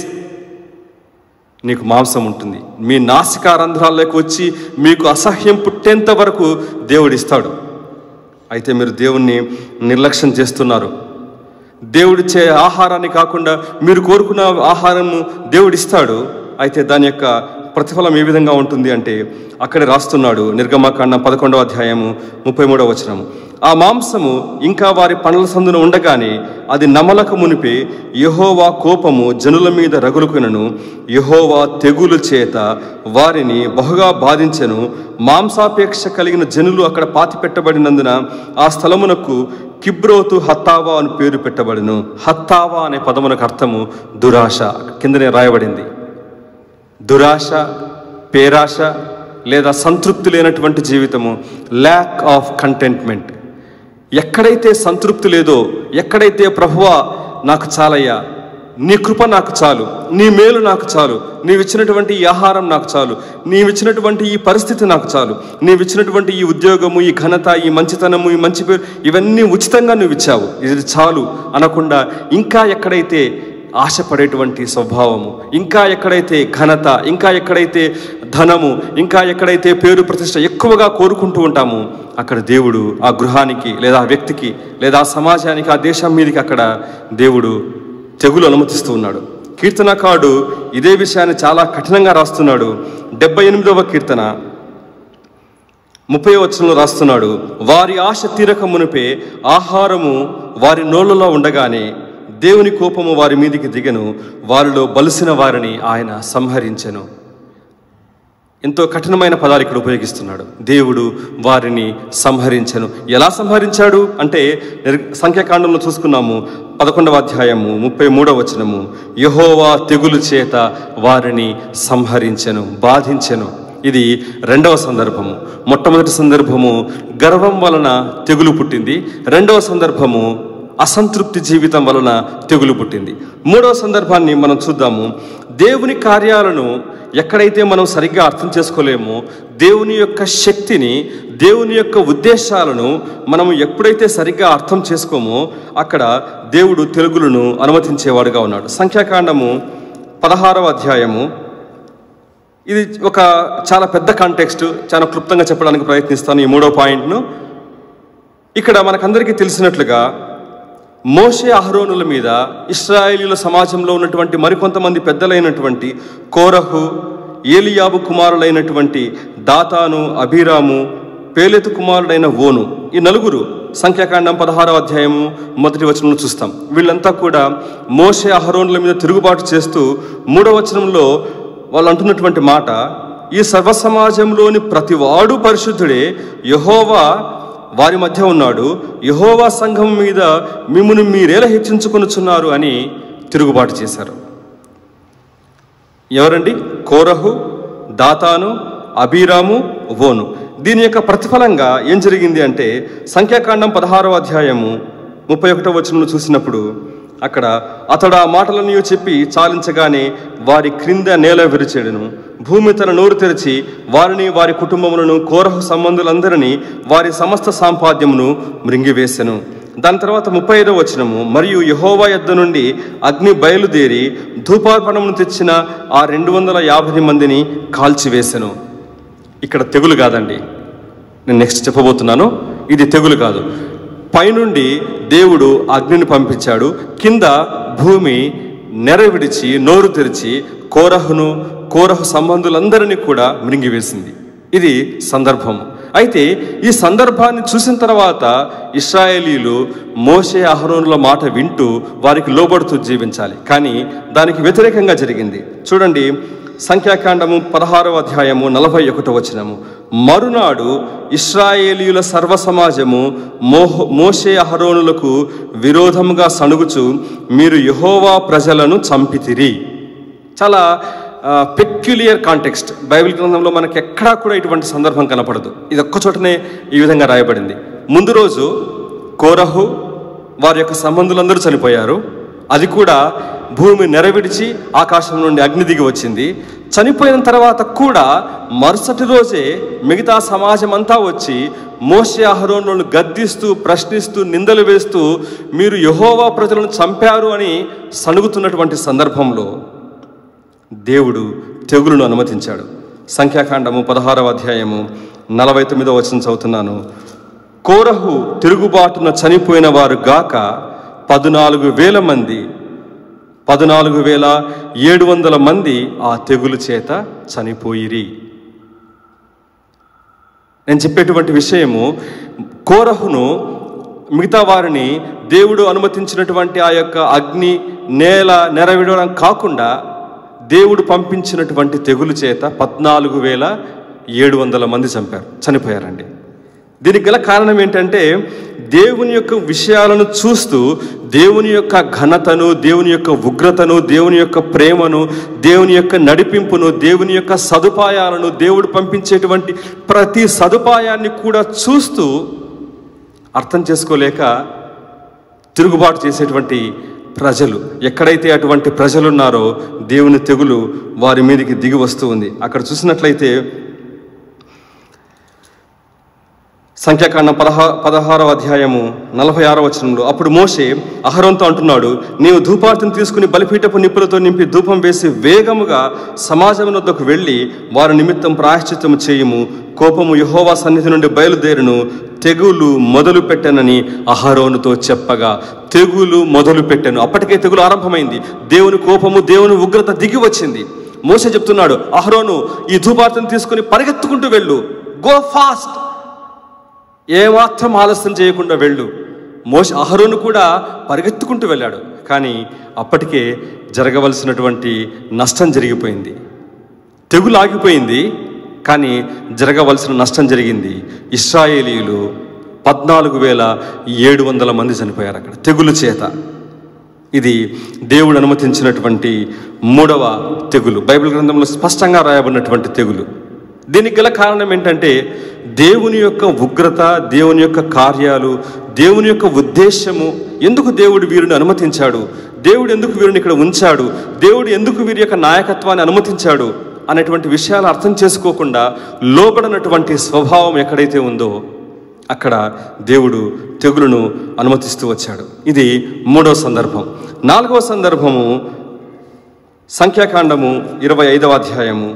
నీకు మాంసం ఉంటుంది మీ నాసికారంధ్రాల్లోకి వచ్చి మీకు అసహ్యం పుట్టేంత వరకు దేవుడిస్తాడు అయితే మీరు దేవుణ్ణి నిర్లక్ష్యం చేస్తున్నారు దేవుడిచ్చే ఆహారాన్ని కాకుండా మీరు కోరుకున్న ఆహారము దేవుడిస్తాడు అయితే దాని యొక్క ప్రతిఫలం ఏ విధంగా ఉంటుంది అంటే అక్కడ రాస్తున్నాడు నిర్గమకాండ పదకొండవ అధ్యాయము ముప్పై మూడవ వచనము ఆ మాంసము ఇంకా వారి పండ్ల సందున ఉండగానే అది నమలక మునిపే యహోవా కోపము జనుల మీద రగులుకునను యహోవా తెగులు చేత వారిని బహుగా బాధించెను మాంసాపేక్ష కలిగిన జనులు అక్కడ పాతి పెట్టబడినందున ఆ స్థలమునకు కిబ్రోతు హత్తావా అని పేరు పెట్టబడిను హత్తావా అనే పదమునకు అర్థము దురాశ కిందనే రాయబడింది దురాశ పేరాశ లేదా సంతృప్తి లేనటువంటి జీవితము ల్యాక్ ఆఫ్ కంటెంట్మెంట్ ఎక్కడైతే సంతృప్తి లేదో ఎక్కడైతే ప్రభువా నాకు చాలయ్యా నీ కృప నాకు చాలు నీ మేలు నాకు చాలు నీవిచ్చినటువంటి ఈ ఆహారం నాకు చాలు నీవిచ్చినటువంటి ఈ పరిస్థితి నాకు చాలు నీవిచ్చినటువంటి ఈ ఉద్యోగము ఈ ఘనత ఈ మంచితనము ఈ మంచి పేరు ఇవన్నీ ఉచితంగా నువ్వు ఇచ్చావు ఇది చాలు అనకుండా ఇంకా ఎక్కడైతే ఆశపడేటువంటి స్వభావము ఇంకా ఎక్కడైతే ఘనత ఇంకా ఎక్కడైతే ధనము ఇంకా ఎక్కడైతే పేరు ప్రతిష్ట ఎక్కువగా కోరుకుంటూ ఉంటామో అక్కడ దేవుడు ఆ గృహానికి లేదా ఆ వ్యక్తికి లేదా ఆ సమాజానికి ఆ దేశం మీదకి అక్కడ దేవుడు తెగులు అనుమతిస్తూ ఉన్నాడు కీర్తనకారుడు ఇదే విషయాన్ని చాలా కఠినంగా రాస్తున్నాడు డెబ్బై ఎనిమిదవ కీర్తన ముప్పై వచనంలో రాస్తున్నాడు వారి ఆశ తీరక మునిపే ఆహారము వారి నోళ్ళలో ఉండగానే దేవుని కోపము వారి మీదికి దిగను వారిలో బలిసిన వారిని ఆయన సంహరించెను ఎంతో కఠినమైన పదాలు ఇక్కడ ఉపయోగిస్తున్నాడు దేవుడు వారిని సంహరించను ఎలా సంహరించాడు అంటే నిర్- సంఖ్యాకాండంలో చూసుకున్నాము పదకొండవ అధ్యాయము ముప్పై మూడవ వచనము యహోవా తెగులు చేత వారిని సంహరించెను బాధించెను ఇది రెండవ సందర్భము మొట్టమొదటి సందర్భము గర్వం వలన తెగులు పుట్టింది రెండవ సందర్భము అసంతృప్తి జీవితం వలన తెగులు పుట్టింది మూడవ సందర్భాన్ని మనం చూద్దాము దేవుని కార్యాలను ఎక్కడైతే మనం సరిగ్గా అర్థం చేసుకోలేమో దేవుని యొక్క శక్తిని దేవుని యొక్క ఉద్దేశాలను మనం ఎప్పుడైతే సరిగ్గా అర్థం చేసుకోమో అక్కడ దేవుడు తెలుగులను అనుమతించేవాడుగా ఉన్నాడు సంఖ్యాకాండము పదహారవ అధ్యాయము ఇది ఒక చాలా పెద్ద కాంటెక్స్ట్ చాలా క్లుప్తంగా చెప్పడానికి ప్రయత్నిస్తాను ఈ మూడో పాయింట్ను ఇక్కడ మనకందరికీ తెలిసినట్లుగా మోషే అహరోనుల మీద ఇస్రాయేలీల సమాజంలో ఉన్నటువంటి మరికొంతమంది పెద్దలైనటువంటి కోరహు ఏలియాబు కుమారులైనటువంటి దాతాను అభిరాము పేలెతు కుమారుడైన ఓను ఈ నలుగురు సంఖ్యాకాండం పదహారవ అధ్యాయము మొదటి వచనంలో చూస్తాం వీళ్ళంతా కూడా మోషే అహరోనుల మీద తిరుగుబాటు చేస్తూ మూడవ వచనంలో వాళ్ళు అంటున్నటువంటి మాట ఈ సర్వ సమాజంలోని ప్రతివాడు పరిశుద్ధుడే యహోవా వారి మధ్య ఉన్నాడు యహోవా సంఘం మీద మిమ్మును మీరేలా హెచ్చించుకొనుచున్నారు అని తిరుగుబాటు చేశారు ఎవరండి కోరహు దాతాను అబీరాము ఓను దీని యొక్క ప్రతిఫలంగా ఏం జరిగింది అంటే సంఖ్యాకాండం పదహారవ అధ్యాయము ముప్పై ఒకటో వచనంలో చూసినప్పుడు అక్కడ అతడు ఆ మాటలను చెప్పి చాలించగానే వారి క్రింద నేల విరిచేడును భూమి తన నోరు తెరిచి వారిని వారి కుటుంబములను కోరహు సంబంధులందరినీ వారి సమస్త సాంపాద్యమును మృంగివేసెను దాని తర్వాత ముప్పై ఐదో వచనము మరియు యహోవా యొద్ద నుండి అగ్ని బయలుదేరి ధూపార్పణమును తెచ్చిన ఆ రెండు వందల యాభై మందిని కాల్చివేసెను ఇక్కడ తెగులు కాదండి నేను నెక్స్ట్ చెప్పబోతున్నాను ఇది తెగులు కాదు పైనుండి దేవుడు అగ్నిని పంపించాడు కింద భూమి నెర విడిచి నోరు తెరిచి కోరహును కోరహు సంబంధులందరినీ కూడా మృంగివేసింది ఇది సందర్భం అయితే ఈ సందర్భాన్ని చూసిన తర్వాత ఇస్రాయేలీలు మోషే అహరోనుల మాట వింటూ వారికి లోబడుతూ జీవించాలి కానీ దానికి వ్యతిరేకంగా జరిగింది చూడండి సంఖ్యాకాండము పదహారవ అధ్యాయము నలభై ఒకటో వచనము మరునాడు ఇస్రాయేలీయుల సర్వ సమాజము మోహ మోషే అహరోనులకు విరోధముగా సణుగుచు మీరు యహోవా ప్రజలను చంపితిరి చాలా పెక్యులియర్ కాంటెక్స్ట్ బైబిల్ గ్రంథంలో మనకి ఎక్కడా కూడా ఇటువంటి సందర్భం కనపడదు ఇది ఒక్క చోటనే ఈ విధంగా రాయబడింది ముందు రోజు కోరహు వారి యొక్క సంబంధులందరూ చనిపోయారు అది కూడా భూమి నెరవిడిచి ఆకాశం నుండి అగ్ని దిగి వచ్చింది చనిపోయిన తర్వాత కూడా మరుసటి రోజే మిగతా సమాజం అంతా వచ్చి మోసే అహరోనులను గద్దిస్తూ ప్రశ్నిస్తూ నిందలు వేస్తూ మీరు యహోవా ప్రజలను చంపారు అని సణుగుతున్నటువంటి సందర్భంలో దేవుడు తెగులును అనుమతించాడు సంఖ్యాకాండము పదహారవ అధ్యాయము నలభై తొమ్మిదవ వచనం చదువుతున్నాను కోరహు తిరుగుబాటున చనిపోయిన వారు గాక పద్నాలుగు వేల మంది పద్నాలుగు వేల ఏడు వందల మంది ఆ తెగులు చేత చనిపోయిరి నేను చెప్పేటువంటి విషయము కోరహును మిగతా వారిని దేవుడు అనుమతించినటువంటి ఆ యొక్క అగ్ని నేల నెరవేయడం కాకుండా దేవుడు పంపించినటువంటి తెగులు చేత పద్నాలుగు వేల ఏడు వందల మంది చంపారు చనిపోయారండి దీనికి గల కారణం ఏంటంటే దేవుని యొక్క విషయాలను చూస్తూ దేవుని యొక్క ఘనతను దేవుని యొక్క ఉగ్రతను దేవుని యొక్క ప్రేమను దేవుని యొక్క నడిపింపును దేవుని యొక్క సదుపాయాలను దేవుడు పంపించేటువంటి ప్రతి సదుపాయాన్ని కూడా చూస్తూ అర్థం చేసుకోలేక తిరుగుబాటు చేసేటువంటి ప్రజలు ఎక్కడైతే అటువంటి ప్రజలు ఉన్నారో దేవుని తెగులు వారి మీదకి దిగి వస్తూ ఉంది అక్కడ చూసినట్లయితే సంఖ్యాకాండం పదహా పదహారవ అధ్యాయము నలభై ఆరవ వచనంలో అప్పుడు మోషే అహరంతో అంటున్నాడు నీవు ధూపార్తిని తీసుకుని బలిపీఠపు నిప్పులతో నింపి ధూపం వేసి వేగముగా సమాజం వద్దకు వెళ్ళి వారి నిమిత్తం ప్రాయశ్చిత్తము చేయుము కోపము యహోవా సన్నిధి నుండి బయలుదేరును తెగులు మొదలు పెట్టనని అహరోనుతో చెప్పగా తెగులు మొదలు పెట్టాను అప్పటికే తెగులు ఆరంభమైంది దేవుని కోపము దేవుని ఉగ్రత దిగి వచ్చింది మోసే చెప్తున్నాడు అహరోను ఈ ధూపార్తిని తీసుకుని పరిగెత్తుకుంటూ వెళ్ళు గో ఫాస్ట్ ఏమాత్రం ఆలస్యం చేయకుండా వెళ్ళు మోష అహరోను కూడా పరిగెత్తుకుంటూ వెళ్ళాడు కానీ అప్పటికే జరగవలసినటువంటి నష్టం జరిగిపోయింది తెగులు ఆగిపోయింది కానీ జరగవలసిన నష్టం జరిగింది ఇస్రాయేలీలు పద్నాలుగు వేల ఏడు వందల మంది చనిపోయారు అక్కడ తెగులు చేత ఇది దేవుడు అనుమతించినటువంటి మూడవ తెగులు బైబిల్ గ్రంథంలో స్పష్టంగా రాయబడినటువంటి తెగులు దీనికి గల కారణం ఏంటంటే దేవుని యొక్క ఉగ్రత దేవుని యొక్క కార్యాలు దేవుని యొక్క ఉద్దేశము ఎందుకు దేవుడు వీరిని అనుమతించాడు దేవుడు ఎందుకు వీరిని ఇక్కడ ఉంచాడు దేవుడు ఎందుకు వీరి యొక్క నాయకత్వాన్ని అనుమతించాడు అనేటువంటి విషయాలు అర్థం చేసుకోకుండా లోబడినటువంటి స్వభావం ఎక్కడైతే ఉందో అక్కడ దేవుడు తెగులును అనుమతిస్తూ వచ్చాడు ఇది మూడవ సందర్భం నాలుగవ సందర్భము సంఖ్యాకాండము ఇరవై ఐదవ అధ్యాయము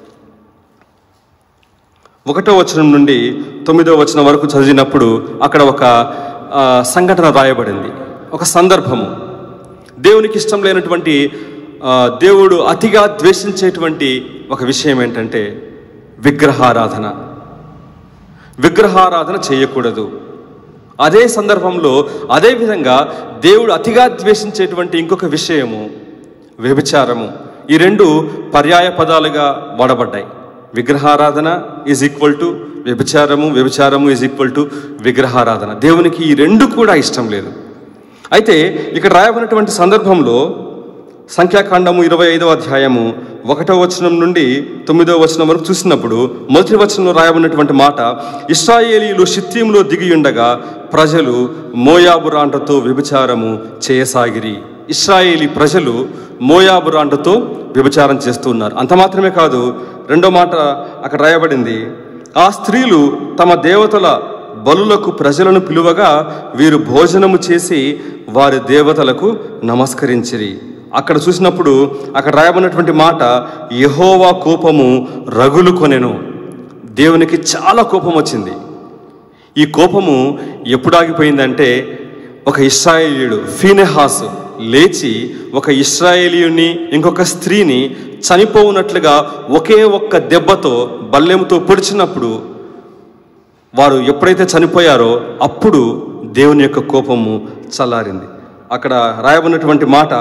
ఒకటో వచనం నుండి తొమ్మిదో వచనం వరకు చదివినప్పుడు అక్కడ ఒక ఆ, సంఘటన రాయబడింది ఒక సందర్భము దేవునికి ఇష్టం లేనటువంటి ఆ, దేవుడు అతిగా ద్వేషించేటువంటి ఒక విషయం ఏంటంటే విగ్రహారాధన విగ్రహారాధన చేయకూడదు అదే సందర్భంలో అదే విధంగా దేవుడు అతిగా ద్వేషించేటువంటి ఇంకొక విషయము వ్యభిచారము ఈ రెండు పర్యాయ పదాలుగా వాడబడ్డాయి విగ్రహారాధన ఈజ్ ఈక్వల్ టు వ్యభిచారము వ్యభిచారము ఈజ్ ఈక్వల్ టు విగ్రహారాధన దేవునికి ఈ రెండు కూడా ఇష్టం లేదు అయితే ఇక్కడ రాయబడినటువంటి సందర్భంలో సంఖ్యాకాండము ఇరవై ఐదవ అధ్యాయము ఒకటో వచనం నుండి తొమ్మిదవ వచనం వరకు చూసినప్పుడు మొదటి వచనంలో రాయబడినటువంటి మాట ఇస్రాయేలీలు షిత్తీములో దిగి ఉండగా ప్రజలు మోయాబు రాండ్రతో వ్యభిచారము చేయసాగిరి ఇస్రాయేలీ ప్రజలు మోయాబు రాండ్రతో వ్యభిచారం చేస్తూ ఉన్నారు అంత మాత్రమే కాదు రెండో మాట అక్కడ రాయబడింది ఆ స్త్రీలు తమ దేవతల బలులకు ప్రజలను పిలువగా వీరు భోజనము చేసి వారి దేవతలకు నమస్కరించిరి అక్కడ చూసినప్పుడు అక్కడ రాయబడినటువంటి మాట యహోవా కోపము రగులు కొనెను దేవునికి చాలా కోపం వచ్చింది ఈ కోపము ఎప్పుడు ఆగిపోయిందంటే ఒక ఇస్రాయేలీయుడు ఫీనెహాస్ లేచి ఒక ఇస్రాయేలీయుని ఇంకొక స్త్రీని చనిపోవునట్లుగా ఒకే ఒక్క దెబ్బతో బల్లెముతో పొడిచినప్పుడు వారు ఎప్పుడైతే చనిపోయారో అప్పుడు దేవుని యొక్క కోపము చల్లారింది అక్కడ రాయబడినటువంటి మాట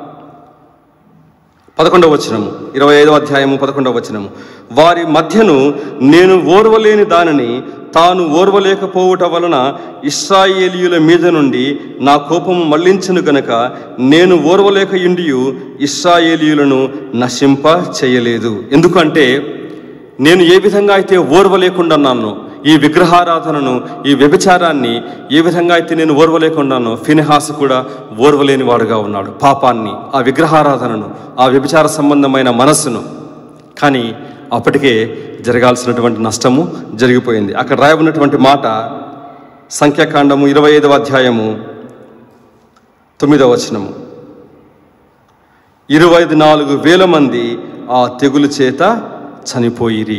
పదకొండవ వచనము ఇరవై ఐదవ అధ్యాయము పదకొండవ వచనము వారి మధ్యను నేను ఓర్వలేని దానిని తాను ఓర్వలేకపోవుట వలన ఇస్రాయేలీయుల మీద నుండి నా కోపము మళ్లించను గనక నేను ఓర్వలేక ఇండియు ఇస్రాయేలీయులను నశింప చేయలేదు ఎందుకంటే నేను ఏ విధంగా అయితే ఓర్వలేకుండాన్నానో ఈ విగ్రహారాధనను ఈ వ్యభిచారాన్ని ఏ విధంగా అయితే నేను ఓర్వలేకుండానో ఫినిహాస్ కూడా ఓర్వలేని వాడుగా ఉన్నాడు పాపాన్ని ఆ విగ్రహారాధనను ఆ వ్యభిచార సంబంధమైన మనస్సును కానీ అప్పటికే జరగాల్సినటువంటి నష్టము జరిగిపోయింది అక్కడ రాయబడినటువంటి మాట సంఖ్యాకాండము ఇరవై ఐదవ అధ్యాయము తొమ్మిదవ వచనము ఇరవై నాలుగు వేల మంది ఆ తెగులు చేత చనిపోయిరి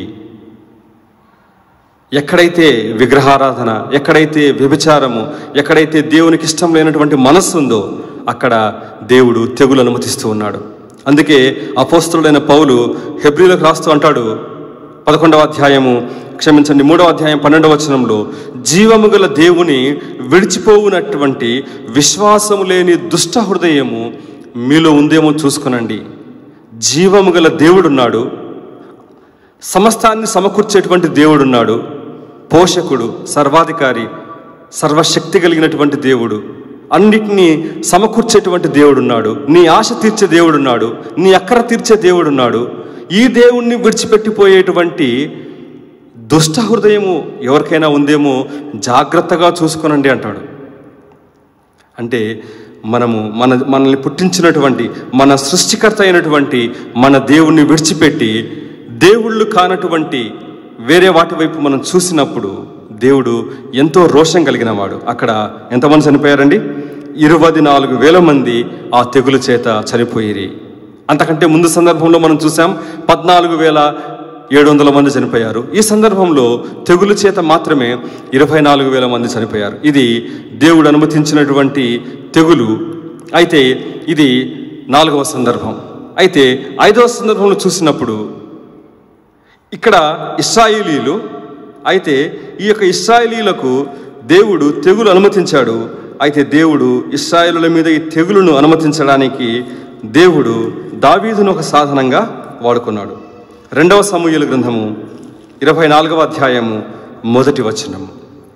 ఎక్కడైతే విగ్రహారాధన ఎక్కడైతే వ్యభిచారము ఎక్కడైతే దేవునికి ఇష్టం లేనటువంటి మనస్సు ఉందో అక్కడ దేవుడు తెగులు అనుమతిస్తూ ఉన్నాడు అందుకే అపోస్తుడైన పౌలు హెబ్రిలకు రాస్తూ అంటాడు పదకొండవ అధ్యాయము క్షమించండి మూడవ అధ్యాయం పన్నెండవ వచనంలో జీవము గల దేవుని విడిచిపోవునటువంటి విశ్వాసము లేని దుష్ట హృదయము మీలో ఉందేమో చూసుకునండి జీవము గల దేవుడున్నాడు సమస్తాన్ని సమకూర్చేటువంటి దేవుడున్నాడు పోషకుడు సర్వాధికారి సర్వశక్తి కలిగినటువంటి దేవుడు అన్నిటినీ సమకూర్చేటువంటి దేవుడున్నాడు నీ ఆశ తీర్చే దేవుడున్నాడు నీ అక్కర తీర్చే దేవుడున్నాడు ఈ దేవుణ్ణి విడిచిపెట్టిపోయేటువంటి దుష్ట హృదయము ఎవరికైనా ఉందేమో జాగ్రత్తగా చూసుకొనండి అంటాడు అంటే మనము మన మనల్ని పుట్టించినటువంటి మన సృష్టికర్త అయినటువంటి మన దేవుణ్ణి విడిచిపెట్టి దేవుళ్ళు కానటువంటి వేరే వాటి వైపు మనం చూసినప్పుడు దేవుడు ఎంతో రోషం కలిగిన వాడు అక్కడ ఎంతమంది చనిపోయారండి ఇరవై నాలుగు వేల మంది ఆ తెగులు చేత చనిపోయిరి అంతకంటే ముందు సందర్భంలో మనం చూసాం పద్నాలుగు వేల ఏడు వందల మంది చనిపోయారు ఈ సందర్భంలో తెగులు చేత మాత్రమే ఇరవై నాలుగు వేల మంది చనిపోయారు ఇది దేవుడు అనుమతించినటువంటి తెగులు అయితే ఇది నాలుగవ సందర్భం అయితే ఐదవ సందర్భంలో చూసినప్పుడు ఇక్కడ ఇస్రాయిలీలు అయితే ఈ యొక్క ఇస్రాయిలీలకు దేవుడు తెగులు అనుమతించాడు అయితే దేవుడు ఇస్రాయిలుల మీద ఈ తెగులును అనుమతించడానికి దేవుడు దావీదును ఒక సాధనంగా వాడుకున్నాడు రెండవ సమూహల గ్రంథము ఇరవై నాలుగవ అధ్యాయము మొదటి వచనము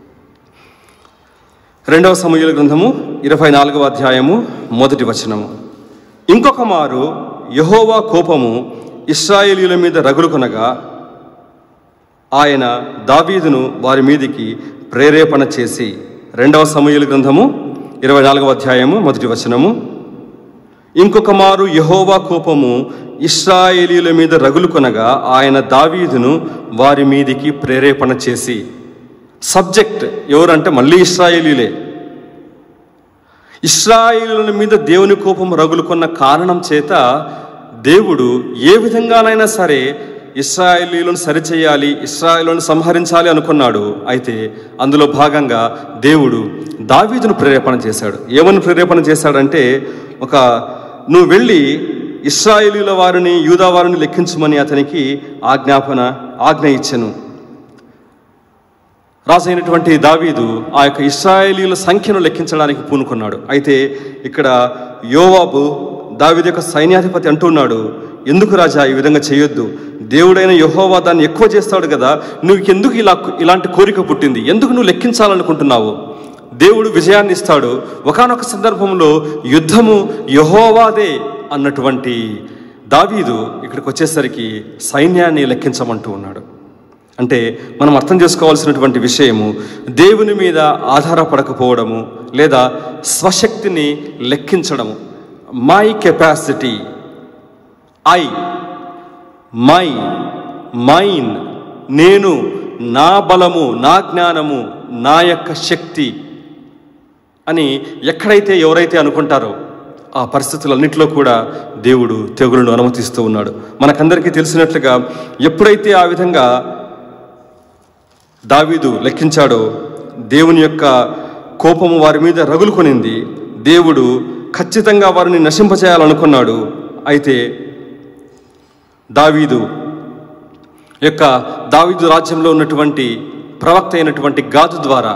రెండవ సమూహల గ్రంథము ఇరవై నాలుగవ అధ్యాయము మొదటి వచనము ఇంకొక మారు యహోవా కోపము ఇస్రాయేలీల మీద రగులుకొనగా ఆయన దావీదును వారి మీదికి ప్రేరేపణ చేసి రెండవ సమూహల గ్రంథము ఇరవై నాలుగవ అధ్యాయము మొదటి వచనము ఇంకొక మారు యహోవా కోపము ఇస్రాయేలీల మీద రగులుకొనగా ఆయన దావీదును వారి మీదికి ప్రేరేపణ చేసి సబ్జెక్ట్ ఎవరంటే మళ్ళీ ఇస్రాయేలీలే ఇస్రాయేలుల మీద దేవుని కోపం రగులుకున్న కారణం చేత దేవుడు ఏ విధంగానైనా సరే ఇస్రాయేలీలను సరిచేయాలి ఇస్రాయేలులను సంహరించాలి అనుకున్నాడు అయితే అందులో భాగంగా దేవుడు దావీదును ప్రేరేపణ చేశాడు ఏమని ప్రేరేపణ చేశాడంటే ఒక నువ్వు వెళ్ళి ఇస్రాయేలీల వారిని యూదా వారిని లెక్కించమని అతనికి ఆజ్ఞాపన ఆజ్ఞ ఇచ్చెను రాజైనటువంటి దావీదు ఆ యొక్క ఇస్రాయేలీల సంఖ్యను లెక్కించడానికి పూనుకున్నాడు అయితే ఇక్కడ యోవాబు దావీదు యొక్క సైన్యాధిపతి అంటున్నాడు ఎందుకు రాజా ఈ విధంగా చేయొద్దు దేవుడైన యహోవా దాన్ని ఎక్కువ చేస్తాడు కదా నువ్వు ఎందుకు ఇలా ఇలాంటి కోరిక పుట్టింది ఎందుకు నువ్వు లెక్కించాలనుకుంటున్నావు దేవుడు విజయాన్ని ఇస్తాడు ఒకానొక సందర్భంలో యుద్ధము యహోవాదే అన్నటువంటి దావీదు ఇక్కడికి వచ్చేసరికి సైన్యాన్ని లెక్కించమంటూ ఉన్నాడు అంటే మనం అర్థం చేసుకోవాల్సినటువంటి విషయము దేవుని మీద ఆధారపడకపోవడము లేదా స్వశక్తిని లెక్కించడము my capacity I my mine నేను నా బలము నా జ్ఞానము నా యొక్క శక్తి అని ఎక్కడైతే ఎవరైతే అనుకుంటారో ఆ పరిస్థితులన్నింటిలో కూడా దేవుడు తెగులను అనుమతిస్తూ ఉన్నాడు మనకందరికీ తెలిసినట్లుగా ఎప్పుడైతే ఆ విధంగా దావీదు లెక్కించాడో దేవుని యొక్క కోపము వారి మీద రగులుకొనింది దేవుడు ఖచ్చితంగా వారిని నశింపచేయాలనుకున్నాడు అయితే దావీదు యొక్క దావీదు రాజ్యంలో ఉన్నటువంటి ప్రవక్త అయినటువంటి గాదు ద్వారా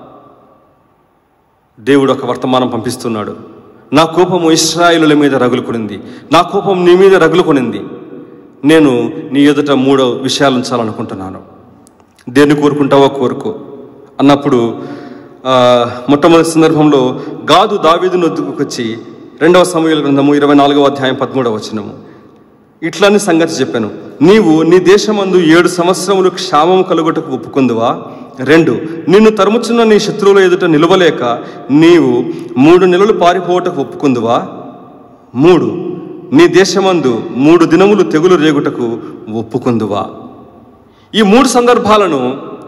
దేవుడు ఒక వర్తమానం పంపిస్తున్నాడు నా కోపము ఇస్రాయిలుల మీద రగులుకొనింది నా కోపం నీ మీద రగులుకొనింది నేను నీ ఎదుట మూడో విషయాలు ఉంచాలనుకుంటున్నాను దేన్ని కోరుకుంటావో కోరుకో అన్నప్పుడు ఆ, మొట్టమొదటి సందర్భంలో గాదు దావీదును వద్దకుకొచ్చి రెండవ సమయాల గ్రంథము ఇరవై నాలుగవ అధ్యాయం పదమూడవ వచనము ఇట్లని సంగతి చెప్పాను నీవు నీ దేశమందు ఏడు సంవత్సరములు క్షామం కలుగుటకు ఒప్పుకుందువా రెండు నిన్ను తరుముచున్న నీ శత్రువుల ఎదుట నిలవలేక నీవు మూడు నెలలు పారిపోవటకు ఒప్పుకుందువా మూడు నీ దేశమందు మూడు దినములు తెగులు రేగుటకు ఒప్పుకుందువా ఈ మూడు సందర్భాలను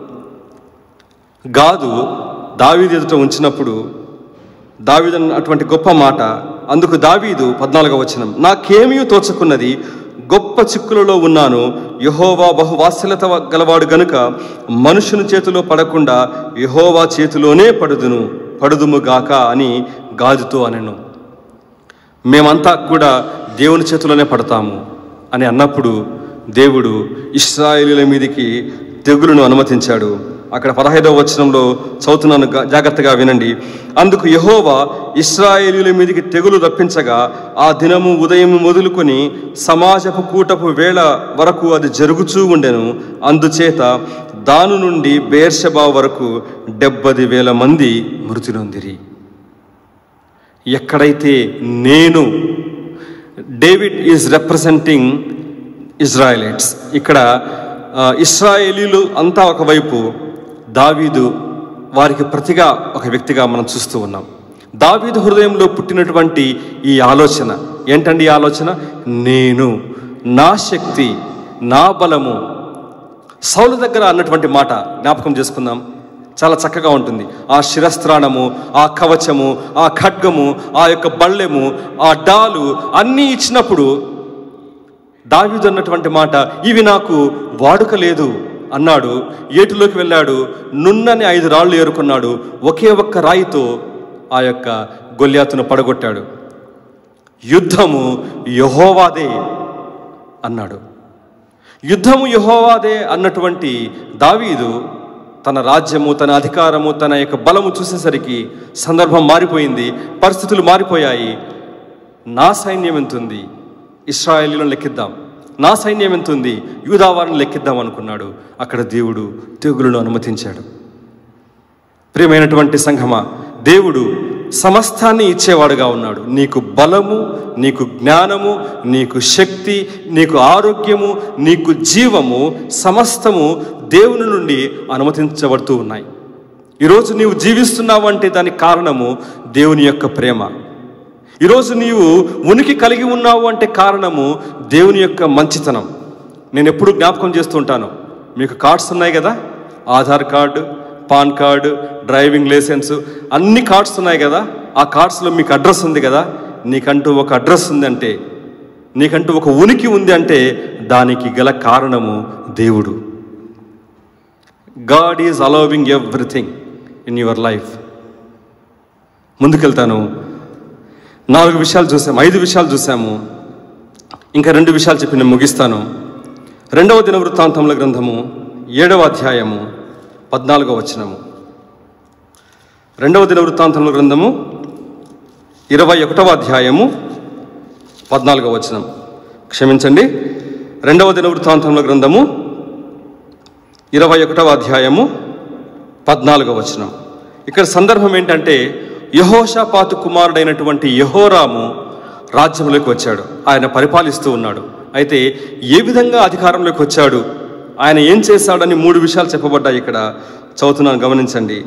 గాదు దావీదు ఎదుట ఉంచినప్పుడు దావీదు అటువంటి గొప్ప మాట అందుకు దావీదు పద్నాలుగవ వచనం నాకేమీ తోచకున్నది గొప్ప చిక్కులలో ఉన్నాను యహోవా బహువాత్సల్యత గలవాడు గనుక మనుషుని చేతిలో పడకుండా యహోవా చేతిలోనే పడుదును పడుదుముగాక అని గాదుతో అనెను మేమంతా కూడా దేవుని చేతిలోనే పడతాము అని అన్నప్పుడు దేవుడు ఇస్రాయేలీల మీదికి తెగులును అనుమతించాడు అక్కడ పదహైదవ వచనంలో చదువుతున్నాను గా- జాగ్రత్తగా వినండి అందుకు యహోవా ఇస్రాయేలీల మీదికి తెగులు రప్పించగా ఆ దినము ఉదయం మొదలుకొని సమాజపు కూటపు వేళ వరకు అది జరుగుచూ ఉండెను అందుచేత దాను నుండి బేర్షబా వరకు డెబ్బది వేల మంది మృతి నొందిరి ఎక్కడైతే నేను డేవిడ్ ఈజ్ రిప్రజెంటింగ్ ఇజ్రాయలైట్స్ ఇక్కడ ఆ, ఇస్రాయేలీలు అంతా ఒకవైపు దావీదు వారికి ప్రతిగా ఒక వ్యక్తిగా మనం చూస్తూ ఉన్నాం దావీదు హృదయంలో పుట్టినటువంటి ఈ ఆలోచన ఏంటండి ఈ ఆలోచన నేను నా శక్తి నా బలము సౌలు దగ్గర అన్నటువంటి మాట జ్ఞాపకం చేసుకుందాం చాలా చక్కగా ఉంటుంది ఆ శిరస్త్రాణము ఆ కవచము ఆ ఖడ్గము ఆ యొక్క బళ్ళెము ఆ డాలు అన్నీ ఇచ్చినప్పుడు దావీదు అన్నటువంటి మాట ఇవి నాకు వాడుక లేదు అన్నాడు ఏటిలోకి వెళ్ళాడు నున్నని ఐదు రాళ్ళు ఏరుకున్నాడు ఒకే ఒక్క రాయితో ఆ యొక్క గొల్యాతును పడగొట్టాడు యుద్ధము యహోవాదే అన్నాడు యుద్ధము యహోవాదే అన్నటువంటి దావీదు తన రాజ్యము తన అధికారము తన యొక్క బలము చూసేసరికి సందర్భం మారిపోయింది పరిస్థితులు మారిపోయాయి నా సైన్యం ఎంతుంది ఇస్రాయేలీలను లెక్కిద్దాం నా సైన్యం ఎంతుంది యూదావారిని లెక్కిద్దాం అనుకున్నాడు అక్కడ దేవుడు తెగులను అనుమతించాడు ప్రియమైనటువంటి సంఘమా దేవుడు సమస్తాన్ని ఇచ్చేవాడుగా ఉన్నాడు నీకు బలము నీకు జ్ఞానము నీకు శక్తి నీకు ఆరోగ్యము నీకు జీవము సమస్తము దేవుని నుండి అనుమతించబడుతూ ఉన్నాయి ఈరోజు నీవు జీవిస్తున్నావు అంటే దానికి కారణము దేవుని యొక్క ప్రేమ ఈరోజు నీవు ఉనికి కలిగి ఉన్నావు అంటే కారణము దేవుని యొక్క మంచితనం నేను ఎప్పుడు జ్ఞాపకం చేస్తూ ఉంటాను మీకు కార్డ్స్ ఉన్నాయి కదా Aadhaar card pan card driving licence అన్ని కార్డ్స్ ఉన్నాయి కదా ఆ కార్డ్స్లో మీకు అడ్రస్ ఉంది కదా నీకంటూ ఒక అడ్రస్ ఉందంటే నీకంటూ ఒక ఉనికి ఉంది అంటే దానికి గల కారణము దేవుడు God is allowing everything in your life ముందుకెళ్తాను నాలుగు విషయాలు చూసాము ఐదు విషయాలు చూసాము ఇంకా రెండు విషయాలు చెప్పి నేను ముగిస్తాను రెండవ దిన వృత్తాంతముల గ్రంథము ఏడవ అధ్యాయము పద్నాలుగవ వచనము రెండవ దిన వృత్తాంతముల గ్రంథము ఇరవై ఒకటవ అధ్యాయము పద్నాలుగవ వచనం క్షమించండి రెండవ దిన వృత్తాంతముల గ్రంథము ఇరవై ఒకటవ అధ్యాయము పద్నాలుగవ వచనం ఇక్కడ సందర్భం ఏంటంటే యహోషాపాతు కుమారుడైనటువంటి యహోరాము రాజ్యంలోకి వచ్చాడు ఆయన పరిపాలిస్తూ ఉన్నాడు అయితే ఏ విధంగా అధికారంలోకి వచ్చాడు ఆయన ఏం చేశాడని మూడు విషయాలు చెప్పబడ్డాయి ఇక్కడ చదువుతున్నాను గమనించండి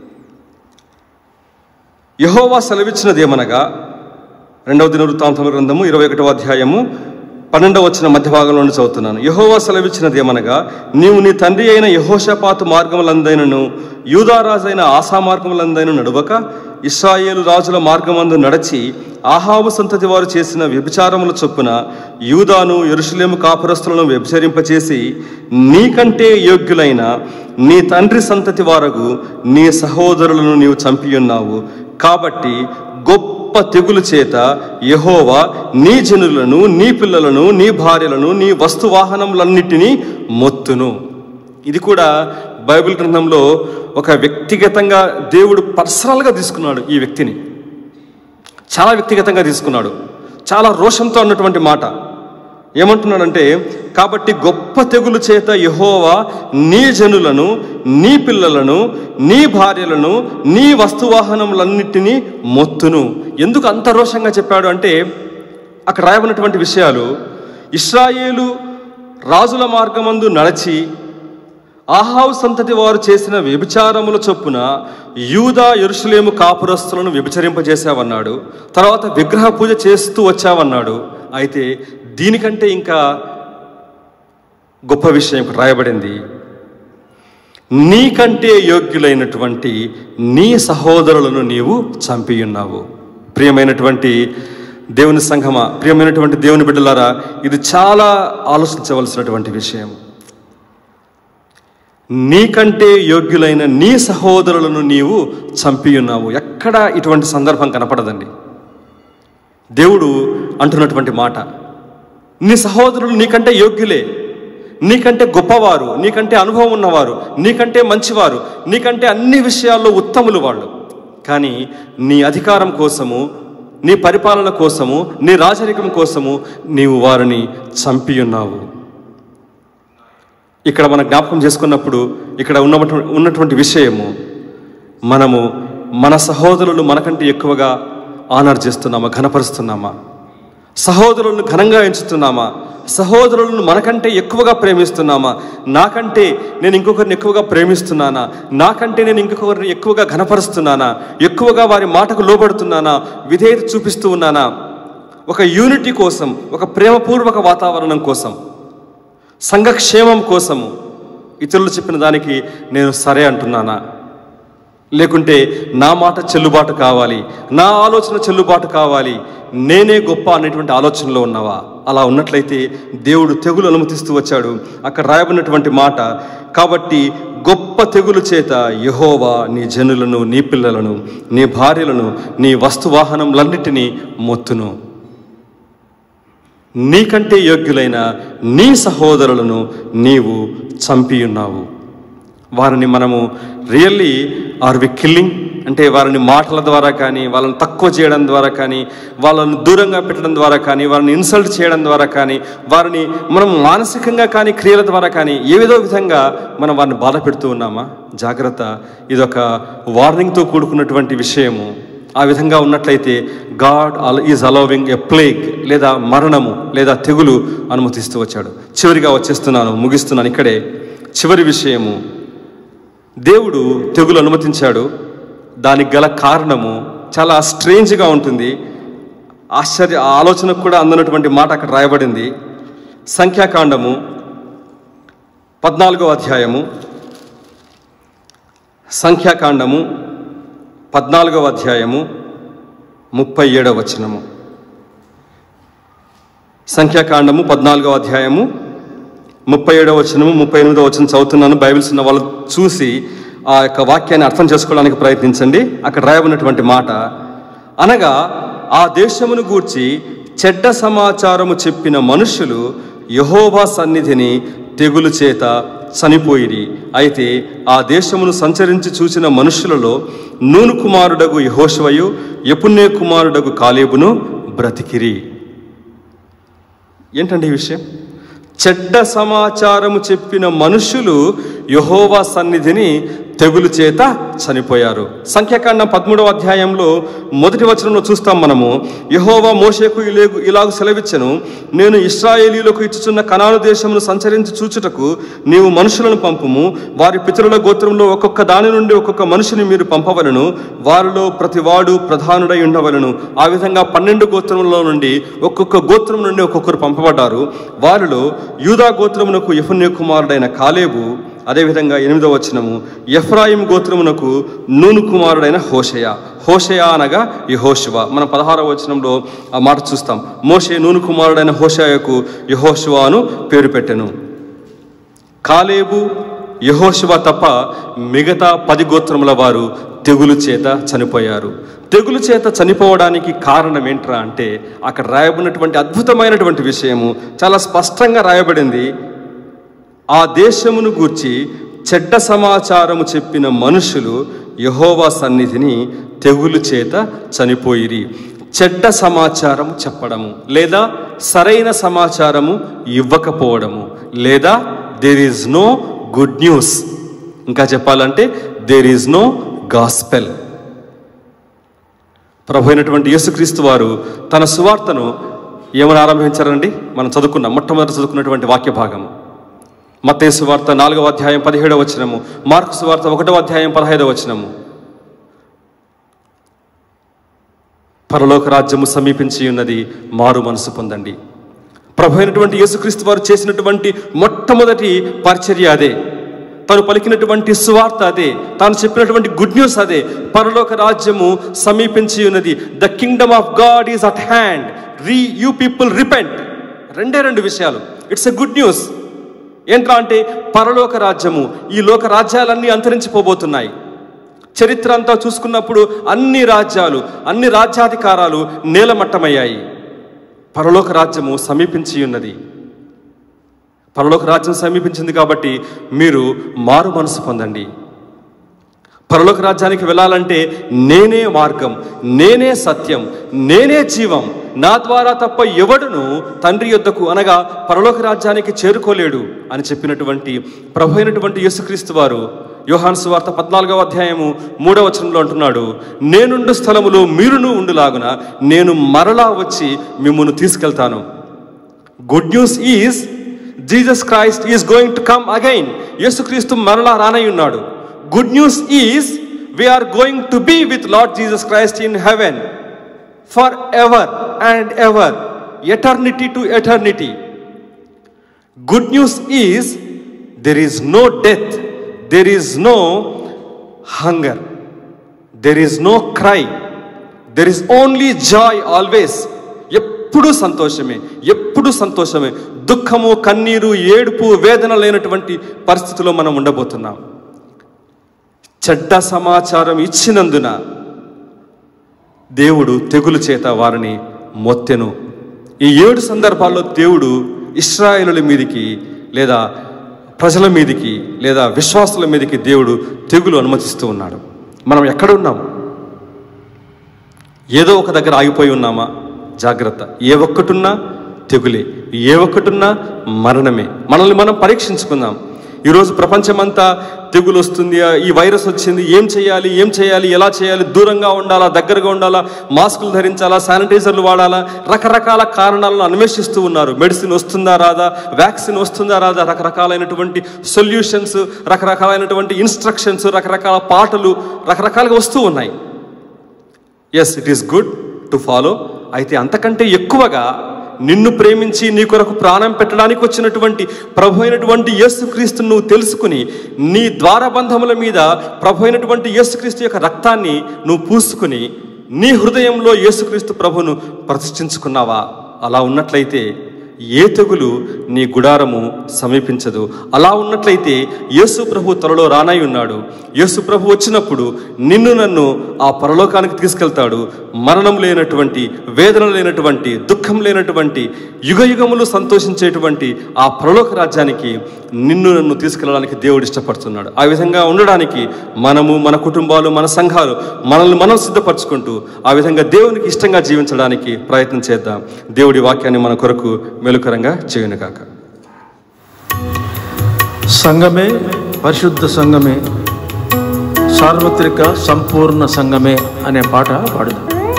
యహోవా సెలవిచ్చినది ఏమనగా రెండవ దిన వృత్తాంతముల గ్రంథము ఇరవై ఒకటవ అధ్యాయము పన్నెండవ వచ్చిన మధ్య భాగంలో నుండి చదువుతున్నాను యహోవా సెలవిచ్చినది ఏమనగా నీవు నీ తండ్రి అయిన యహోషపాతు మార్గములందైనను యూదారాజైన ఆశా మార్గములందైన నడువక ఇస్రాయేలు రాజుల మార్గమందు నడచి ఆహాబు సంతతి వారు చేసిన వ్యభిచారముల చొప్పున యూదాను ఎరుషులేము కాపురస్తులను వ్యభిచరింపచేసి నీకంటే యోగ్యులైన నీ తండ్రి సంతతి వారగు నీ సహోదరులను నీవు చంపియున్నావు కాబట్టి గొప్ప తెగులు చేత యహోవా నీ జనులను నీ పిల్లలను నీ భార్యలను నీ వస్తువాహనములన్నిటినీ మొత్తును ఇది కూడా బైబిల్ గ్రంథంలో ఒక వ్యక్తిగతంగా దేవుడు పర్సనల్గా తీసుకున్నాడు ఈ వ్యక్తిని చాలా వ్యక్తిగతంగా తీసుకున్నాడు చాలా రోషంతో అన్నటువంటి మాట ఏమంటున్నాడంటే కాబట్టి గొప్ప తెగులు చేత యహోవా నీ జనులను నీ పిల్లలను నీ భార్యలను నీ వస్తువాహనములన్నిటినీ మొత్తును ఎందుకు అంత రోషంగా చెప్పాడు అంటే అక్కడ రాయబడినటువంటి విషయాలు ఇస్రాయేలు రాజుల మార్గమందు నడచి ఆహావు సంతతి వారు చేసిన వ్యభిచారముల చొప్పున యూదా ఎరుషులేము కాపురస్తులను వ్యభిచరింపజేశావన్నాడు తర్వాత విగ్రహ పూజ చేస్తూ వచ్చావన్నాడు అయితే దీనికంటే ఇంకా గొప్ప విషయం ఇక్కడ రాయబడింది నీకంటే యోగ్యులైనటువంటి నీ సహోదరులను నీవు చంపియున్నావు ప్రియమైనటువంటి దేవుని సంఘమా ప్రియమైనటువంటి దేవుని బిడ్డలారా ఇది చాలా ఆలోచించవలసినటువంటి విషయం నీకంటే యోగ్యులైన నీ సహోదరులను నీవు చంపియున్నావు ఎక్కడ ఇటువంటి సందర్భం కనపడదండి దేవుడు అంటున్నటువంటి మాట నీ సహోదరులు నీకంటే యోగ్యులే నీకంటే గొప్పవారు నీకంటే అనుభవం ఉన్నవారు నీకంటే మంచివారు నీకంటే అన్ని విషయాల్లో ఉత్తములు వాళ్ళు కానీ నీ అధికారం కోసము నీ పరిపాలన కోసము నీ రాజరికం కోసము నీవు వారిని చంపియున్నావు ఇక్కడ మనం జ్ఞాపకం చేసుకున్నప్పుడు ఇక్కడ ఉన్న ఉన్నటువంటి విషయము మనము మన సహోదరులు మనకంటే ఎక్కువగా ఆనర్ చేస్తున్నామా ఘనపరుస్తున్నామా సహోదరులను ఘనంగా ఎంచుతున్నామా సహోదరులను మనకంటే ఎక్కువగా ప్రేమిస్తున్నామా నాకంటే నేను ఇంకొకరిని ఎక్కువగా ప్రేమిస్తున్నానా నాకంటే నేను ఇంకొకరిని ఎక్కువగా ఘనపరుస్తున్నానా ఎక్కువగా వారి మాటకు లోబడుతున్నానా విధేయత చూపిస్తూ ఉన్నానా ఒక యూనిటీ కోసం ఒక ప్రేమపూర్వక వాతావరణం కోసం సంఘక్షేమం కోసము ఇతరులు చెప్పిన దానికి నేను సరే అంటున్నానా లేకుంటే నా మాట చెల్లుబాటు కావాలి నా ఆలోచన చెల్లుబాటు కావాలి నేనే గొప్ప అనేటువంటి ఆలోచనలో ఉన్నావా అలా ఉన్నట్లయితే దేవుడు తెగులు అనుమతిస్తూ వచ్చాడు అక్కడ రాయబడినటువంటి మాట కాబట్టి గొప్ప తెగులు చేత యహోవా నీ జనులను నీ పిల్లలను నీ భార్యలను నీ వస్తువాహనములన్నిటినీ మొత్తును నీకంటే యోగ్యులైన నీ సహోదరులను నీవు చంపియున్నావు వారిని మనము రియల్లీ ఆర్ వి కిల్లింగ్ అంటే వారిని మాటల ద్వారా కానీ వాళ్ళని తక్కువ చేయడం ద్వారా కానీ వాళ్ళని దూరంగా పెట్టడం ద్వారా కానీ వారిని ఇన్సల్ట్ చేయడం ద్వారా కానీ వారిని మనం మానసికంగా కానీ క్రియల ద్వారా కానీ ఏదో విధంగా మనం వారిని బాధ పెడుతూ ఉన్నామా జాగ్రత్త ఇదొక వార్నింగ్తో కూడుకున్నటువంటి విషయము ఆ విధంగా ఉన్నట్లయితే God is allowing a plague లేదా మరణము లేదా తెగులు అనుమతిస్తూ వచ్చాడు చివరిగా వచ్చేస్తున్నాను ముగిస్తున్నాను ఇక్కడే చివరి విషయము దేవుడు తెగులు అనుమతించాడు దానికి గల కారణము చాలా స్ట్రేంజ్గా ఉంటుంది ఆశ్చర్య ఆ ఆలోచనకు కూడా అందనటువంటి మాట అక్కడ రాయబడింది సంఖ్యాకాండము పద్నాలుగో అధ్యాయము సంఖ్యాకాండము పద్నాలుగవ అధ్యాయము ముప్పై ఏడవ వచనము సంఖ్యాకాండము పద్నాలుగవ అధ్యాయము ముప్పై ఏడవ వచనము ముప్పై ఎనిమిదవ వచనం చదువుతున్నాను బైబిల్స్ ఉన్న వాళ్ళు చూసి ఆ యొక్క వాక్యాన్ని అర్థం చేసుకోవడానికి ప్రయత్నించండి అక్కడ రాయబడినటువంటి మాట అనగా ఆ దేశమును గూర్చి చెడ్డ సమాచారము చెప్పిన మనుషులు యహోవా సన్నిధిని తెగులు చేత చనిపోయిరి అయితే ఆ దేశమును సంచరించి చూసిన మనుషులలో నూను కుమారుడగు యహోశవయు యపుణ్య కుమారుడగు కాలేబును బ్రతికిరి ఏంటండి ఈ విషయం చెడ్డ సమాచారము చెప్పిన మనుషులు యహోవా సన్నిధిని తెగులు చేత చనిపోయారు సంఖ్యాకాండం పదమూడవ అధ్యాయంలో మొదటి వచనంలో చూస్తాం మనము యహోవా మోషేకు ఇలేగు ఇలాగ సెలవిచ్చను నేను ఇస్రాయేలీలకు ఇచ్చుచున్న కనాను దేశమును సంచరించి చూచుటకు నీవు మనుషులను పంపుము వారి పితరుల గోత్రంలో ఒక్కొక్క దాని నుండి ఒక్కొక్క మనిషిని మీరు పంపవలను వారిలో ప్రతివాడు ప్రధానుడై ఉండవలను ఆ విధంగా పన్నెండు గోత్రముల నుండి ఒక్కొక్క గోత్రం నుండి ఒక్కొక్కరు పంపబడ్డారు వారిలో యూదా గోత్రమునకు యఫున్య కుమారుడైన కాలేబు అదేవిధంగా ఎనిమిదవ వచనము ఎఫ్రాయిం గోత్రమునకు నూను కుమారుడైన హోషయ హోషయ అనగా యహోశివ మన పదహారవ వచనంలో ఆ మాట చూస్తాం మోషే నూను కుమారుడైన హోషయకు యహోశివ అను పేరు పెట్టెను కాలేబు యహోశివ తప్ప మిగతా పది గోత్రముల వారు తెగులు చేత చనిపోయారు తెగులు చేత చనిపోవడానికి కారణం ఏంట్రా అంటే అక్కడ రాయబడినటువంటి అద్భుతమైనటువంటి విషయము చాలా స్పష్టంగా రాయబడింది ఆ దేశమును గూర్చి చెడ్డ సమాచారము చెప్పిన మనుషులు యహోవా సన్నిధిని తెగులు చేత చనిపోయిరి చెడ్డ సమాచారం చెప్పడము లేదా సరైన సమాచారము ఇవ్వకపోవడము లేదా there is no good news ఇంకా చెప్పాలంటే దేర్ ఈజ్ నో గాస్పెల్ ప్రభు అయినటువంటి యేసుక్రీస్తు వారు తన సువార్తను ఏమని ఆరంభించారండి మనం చదువుకున్నాం మొట్టమొదటి చదువుకున్నటువంటి వాక్య భాగం మత్తేసు వార్త నాలుగవ అధ్యాయం పదిహేడవ వచనము మార్కు సువార్త ఒకటవ అధ్యాయం పదహైదవ వచనము పరలోక రాజ్యము సమీపించి ఉన్నది మారు మనసు పొందండి ప్రభు అయినటువంటి యేసుక్రీస్తు వారు చేసినటువంటి మొట్టమొదటి పరిచర్య అదే తను పలికినటువంటి సువార్త అదే తాను చెప్పినటువంటి గుడ్ న్యూస్ అదే పరలోక రాజ్యము సమీపించి ఉన్నది the kingdom of God is at hand రీ యూ పీపుల్ రిపెంట్ రెండే రెండు విషయాలు ఇట్స్ ఎ గుడ్ న్యూస్ ఏంట్రా అంటే పరలోక రాజ్యము ఈ లోక రాజ్యాలన్నీ అంతరించిపోబోతున్నాయి చరిత్ర అంతా చూసుకున్నప్పుడు అన్ని రాజ్యాలు అన్ని రాజ్యాధికారాలు నేలమట్టమయ్యాయి పరలోక రాజ్యము సమీపించి ఉన్నది పరలోక రాజ్యం సమీపించింది కాబట్టి మీరు మారు మనసు పొందండి పరలోక రాజ్యానికి వెళ్ళాలంటే నేనే మార్గం నేనే సత్యం నేనే జీవం నా ద్వారా తప్ప ఎవడును తండ్రి యొద్దకు అనగా పరలోక రాజ్యానికి చేరుకోలేడు అని చెప్పినటువంటి ప్రభు అయినటువంటి యేసుక్రీస్తు వారు యోహాను సువార్త పద్నాలుగవ అధ్యాయము మూడవ వచనంలో అంటున్నాడు నేనుండు స్థలములో మీరును ఉండులాగున నేను మరలా వచ్చి మిమ్మల్ని తీసుకెళ్తాను good news is Jesus Christ is going to come again యేసుక్రీస్తు మరలా రానై ఉన్నాడు good news is we are going to be with Lord Jesus Christ in heaven for ever and ever eternity to eternity good news is there is no death there is no hunger there is no cry there is only joy always ఎప్పుడు సంతోషమే ఎప్పుడు సంతోషమే దుఃఖము కన్నీరు ఏడుపు వేదన లేనటువంటి పరిస్థితిలో మనం ఉండబోతున్నాం చెడ్డ సమాచారం ఇచ్చినందున దేవుడు తెగులు చేత వారిని మొత్తెను ఈ ఏడు సందర్భాల్లో దేవుడు ఇస్రాయేలుల మీదికి లేదా ప్రజల మీదికి లేదా విశ్వాసుల మీదికి దేవుడు తెగులు అనుమతిస్తూ ఉన్నాడు మనం ఎక్కడ ఉన్నాం ఏదో ఒక దగ్గర ఆగిపోయి ఉన్నామా జాగ్రత్త ఏ ఒక్కటున్నా తెగులే ఏ ఒక్కటున్నా మరణమే మనల్ని మనం పరీక్షించుకుందాం ఈరోజు ప్రపంచమంతా తెగులు వస్తుంది ఈ వైరస్ వచ్చింది ఏం చేయాలి ఏం చేయాలి ఎలా చేయాలి దూరంగా ఉండాలా దగ్గరగా ఉండాలా మాస్కులు ధరించాలా శానిటైజర్లు వాడాలా రకరకాల కారణాలను అన్వేషిస్తూ ఉన్నారు మెడిసిన్ వస్తుందా రాదా వ్యాక్సిన్ వస్తుందా రాదా రకరకాలైనటువంటి సొల్యూషన్స్ రకరకాలైనటువంటి ఇన్స్ట్రక్షన్స్ రకరకాల పాటలు రకరకాలుగా వస్తూ ఉన్నాయి yes it is good to follow అయితే అంతకంటే ఎక్కువగా నిన్ను ప్రేమించి నీ కొరకు ప్రాణం పెట్టడానికి వచ్చినటువంటి ప్రభు అయినటువంటి యేసుక్రీస్తును నువ్వు తెలుసుకుని నీ ద్వారబంధముల మీద ప్రభు అయినటువంటి యేసుక్రీస్తు యొక్క రక్తాన్ని నువ్వు పూసుకుని నీ హృదయంలో యేసుక్రీస్తు ప్రభును ప్రతిష్ఠించుకున్నావా అలా ఉన్నట్లయితే ఏ తెగులు నీ గుడారము సమీపించదు అలా ఉన్నట్లయితే యేసు ప్రభు త్వరలో రానై ఉన్నాడు యేసు ప్రభు వచ్చినప్పుడు నిన్ను నన్ను ఆ పరలోకానికి తీసుకెళ్తాడు మరణం లేనటువంటి వేదన లేనటువంటి దుఃఖం లేనటువంటి యుగ యుగములు సంతోషించేటువంటి ఆ పరలోక రాజ్యానికి నిన్ను నన్ను తీసుకెళ్ళడానికి దేవుడు ఇష్టపడుతున్నాడు ఆ విధంగా ఉండడానికి మనము మన కుటుంబాలు మన సంఘాలు మనల్ని మనం సిద్ధపరచుకుంటూ ఆ విధంగా దేవునికి ఇష్టంగా జీవించడానికి ప్రయత్నం చేద్దాం దేవుడి వాక్యాన్ని మన కొరకు మేలుకరంగా చేయను కాక సంఘమే పరిశుద్ధ సంఘమే సార్వత్రిక సంపూర్ణ సంఘమే అనే పాట పాడుదాం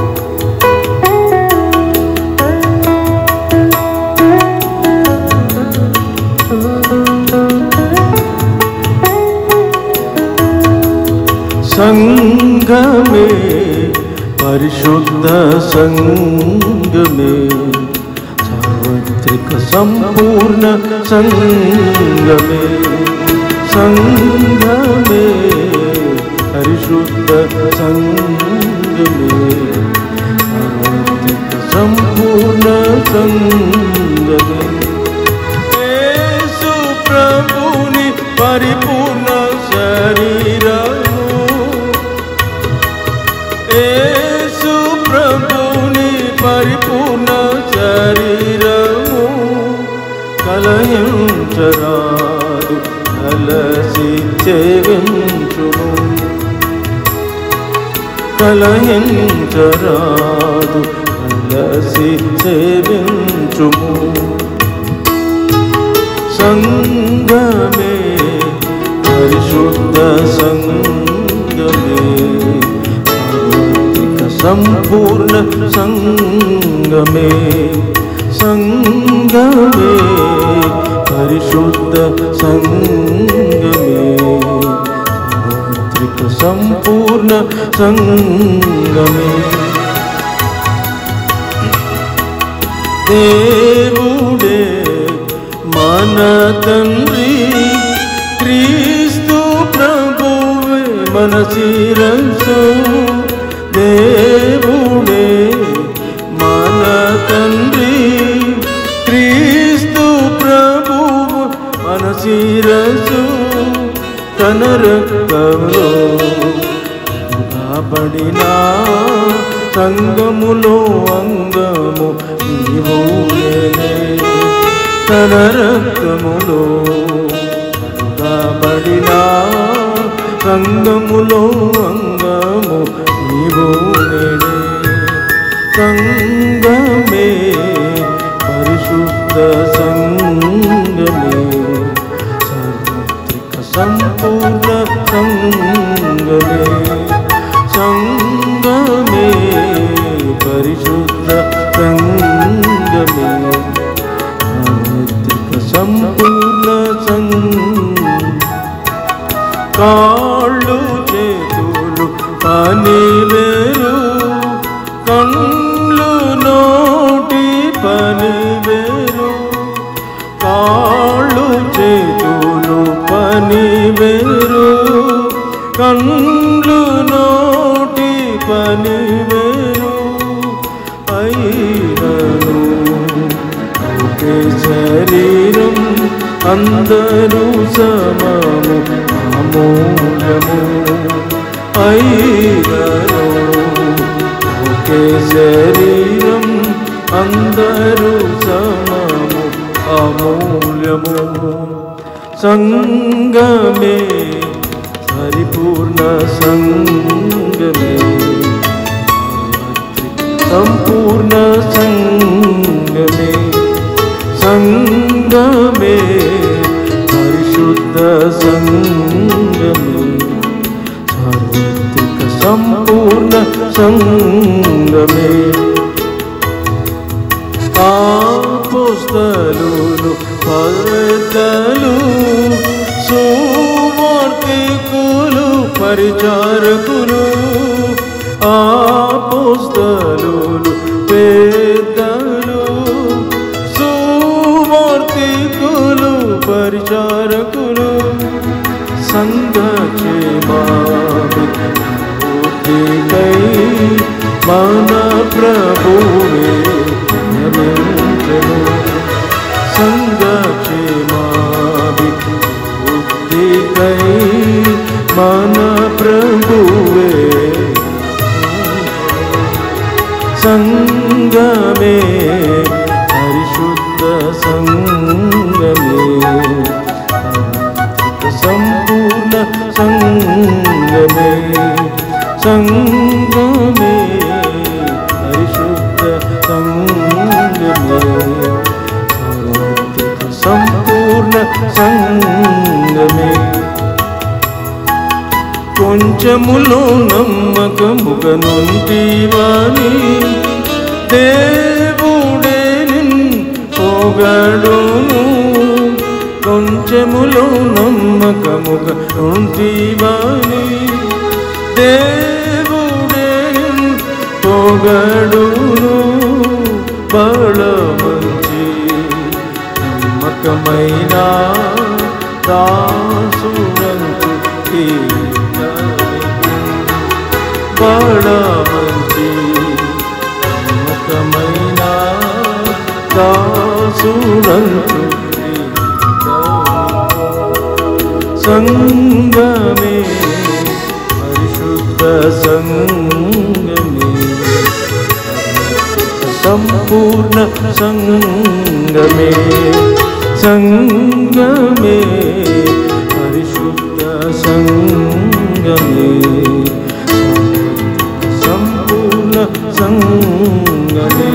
సంగమే పరిశుద్ధ సంగమే సార్వత్రిక సంపూర్ణ సంగమే సంగమే పరిశుద్ధ సంగమే సార్వత్రిక సంపూర్ణ సంగమే యేసు ప్రభుని పరిపూర్ణ శరీరము యేసు ప్రభుని పరిపూర్ణ శరీరము కలయించరాదు కలసి చేవించుము కలయించరాదు కలసి సేవించుము సంగమే పరిశుద్ధ సంగమే సార్వత్రిక సంపూర్ణ సంగమే సంగమే పరిశుద్ధ సంగమే సార్వత్రిక సంపూర్ణ సంగమే దేవుడే మన తండ్రి క్రీస్తు ప్రభువే మన శిరస్సు దేవుడే మన తండ్రి క్రీస్తు ప్రభువు మన శిరస్సు తన రక్తంలో కాబడిన సంగములో అంగము నీవులే తన రక్తములో కాబడిన సంగములో అంగము నీవులే సంగమే పరిశుద్ధ సంగమే సార్వత్రిక సంపూర్ణ సంగమే సంగమే పరిశుద్ధ సంగమే సార్వత్రిక సంపూర్ణ సంగ కాళ్ళు చేతులు పని వేరు కళ్ళు నోటి పని వేరు కాళ్ళు చేతులు పని వేరు కళ్ళు నోటి పని వేరు అయినను ఒకే శరీరం అందరూ సమము అమూల్యము అయినను ఒకే శరీరం అందరూ సమము అమూల్యము సంగమే పరిపూర్ణ సంగమే సంపూర్ణ సంగమే సంగమే పరిశుద్ధ పరిశుద్ధ సంగమే సార్వత్రిక సంపూర్ణ సంగమే ఆపుస్తలు పెద్దలు సువార్తికులు పరిచారకులు ఆపుస్తలు పెద్దలు సువార్తికులు పరిచారకులు సంగక్షేమాభికై మన ప్రభువే నియమించెను. సంగక్షేమాభివృద్ధికై మన ప్రభువే సంగమే పరిశుద్ధ సంగమే సంపూర్ణ సంగమే సంగమే పరిశుద్ధ సంగమే సంపూర్ణ సంగమే కొంచెములో నమ్మకముగ నుంటివాని దేవుడే పోగడును కొంచెములో నమ్మకముగ నుంటివాని దేవుడే పోగడును బలమంచి నమ్మకమైన దాసుడంతు బలమంచి నమ్మకమైన దాసుడంతు సంగమే పరిశుద్ధ సంగమే సంపూర్ణ సంగమే సంగమే పరిశుద్ధ సంగమే సంపూర్ణ సంగమే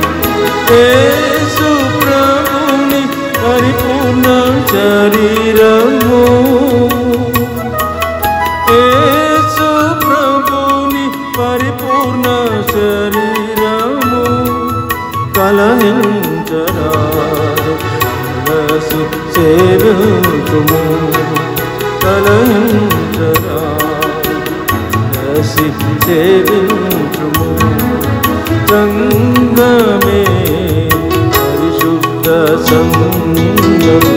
యేసు ప్రభుని పరిపూర్ణ శరీరము యేసు ప్రభుని పరిపూర్ణ శరీరము కలహించరాదు కలసి సేవించుము కలహించరాదు కలసి సేవించుము సంగమే పరిశుద్ధ సంగమే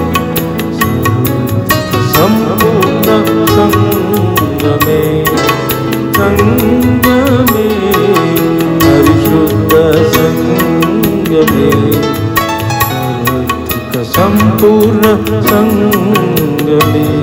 సంపూర్ణ సంగమే సంగమే పరిశుద్ధ సంగమే సార్వత్రిక సంపూర్ణ సంగమే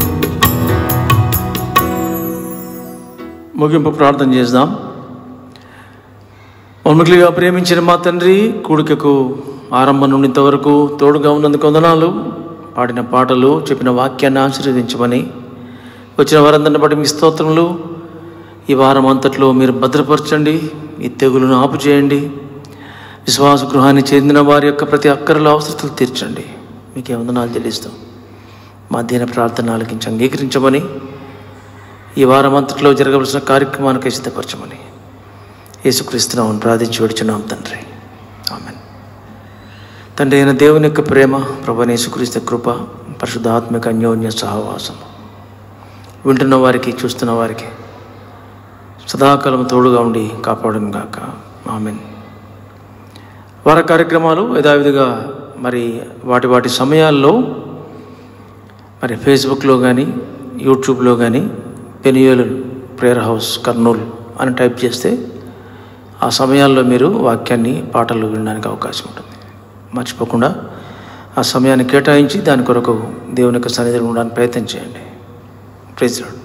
ముగింపు ప్రార్థన చేద్దాం మమ్మల్నిగా ప్రేమించిన మా తండ్రి కూడికకు ఆరంభం నుండి ఇంతవరకు తోడుగా ఉన్నందుకు వందనాలు పాడిన పాటలు చెప్పిన వాక్యాన్ని ఆశీర్వదించమని వచ్చిన వారందరిని బట్టి మీ స్తోత్రములు ఈ వారం అంతట్లో మీరు భద్రపరచండి ఈ తెగులను ఆపు చేయండి విశ్వాస గృహాన్ని చెందిన వారి యొక్క ప్రతి అక్కరలో అవసరతలు తీర్చండి మీకే వందనాలు చెల్లిస్తాం మా దీన ప్రార్థన ఆలకించి అంగీకరించమని ఈ వారం అంతట్లో జరగవలసిన కార్యక్రమానికి సిద్ధపరచమని యేసుక్రీస్తునామని ప్రార్థించి విడుచున్నాం తండ్రి ఆమెన్ తండ్రి అయిన దేవుని యొక్క ప్రేమ ప్రభు యేసుక్రీస్తు కృప పరిశుద్ధాత్మిక అన్యోన్య సహవాసం వింటున్న వారికి చూస్తున్న వారికి సదాకాలం తోడుగా ఉండి కాపాడను గాక ఆమెన్ వార కార్యక్రమాలు యథావిధిగా మరి వాటి వాటి సమయాల్లో మరి ఫేస్బుక్లో కానీ యూట్యూబ్లో కానీ పెనియోలు ప్రేయర్ హౌస్ కర్నూలు అని టైప్ చేస్తే ఆ సమయాల్లో మీరు వాక్యాన్ని పాటలు వినడానికి అవకాశం ఉంటుంది మర్చిపోకుండా ఆ సమయాన్ని కేటాయించి దాని కొరకు దేవుని యొక్క సన్నిధిలో ఉండడానికి ప్రయత్నం చేయండి ప్రైజ్ లార్డ్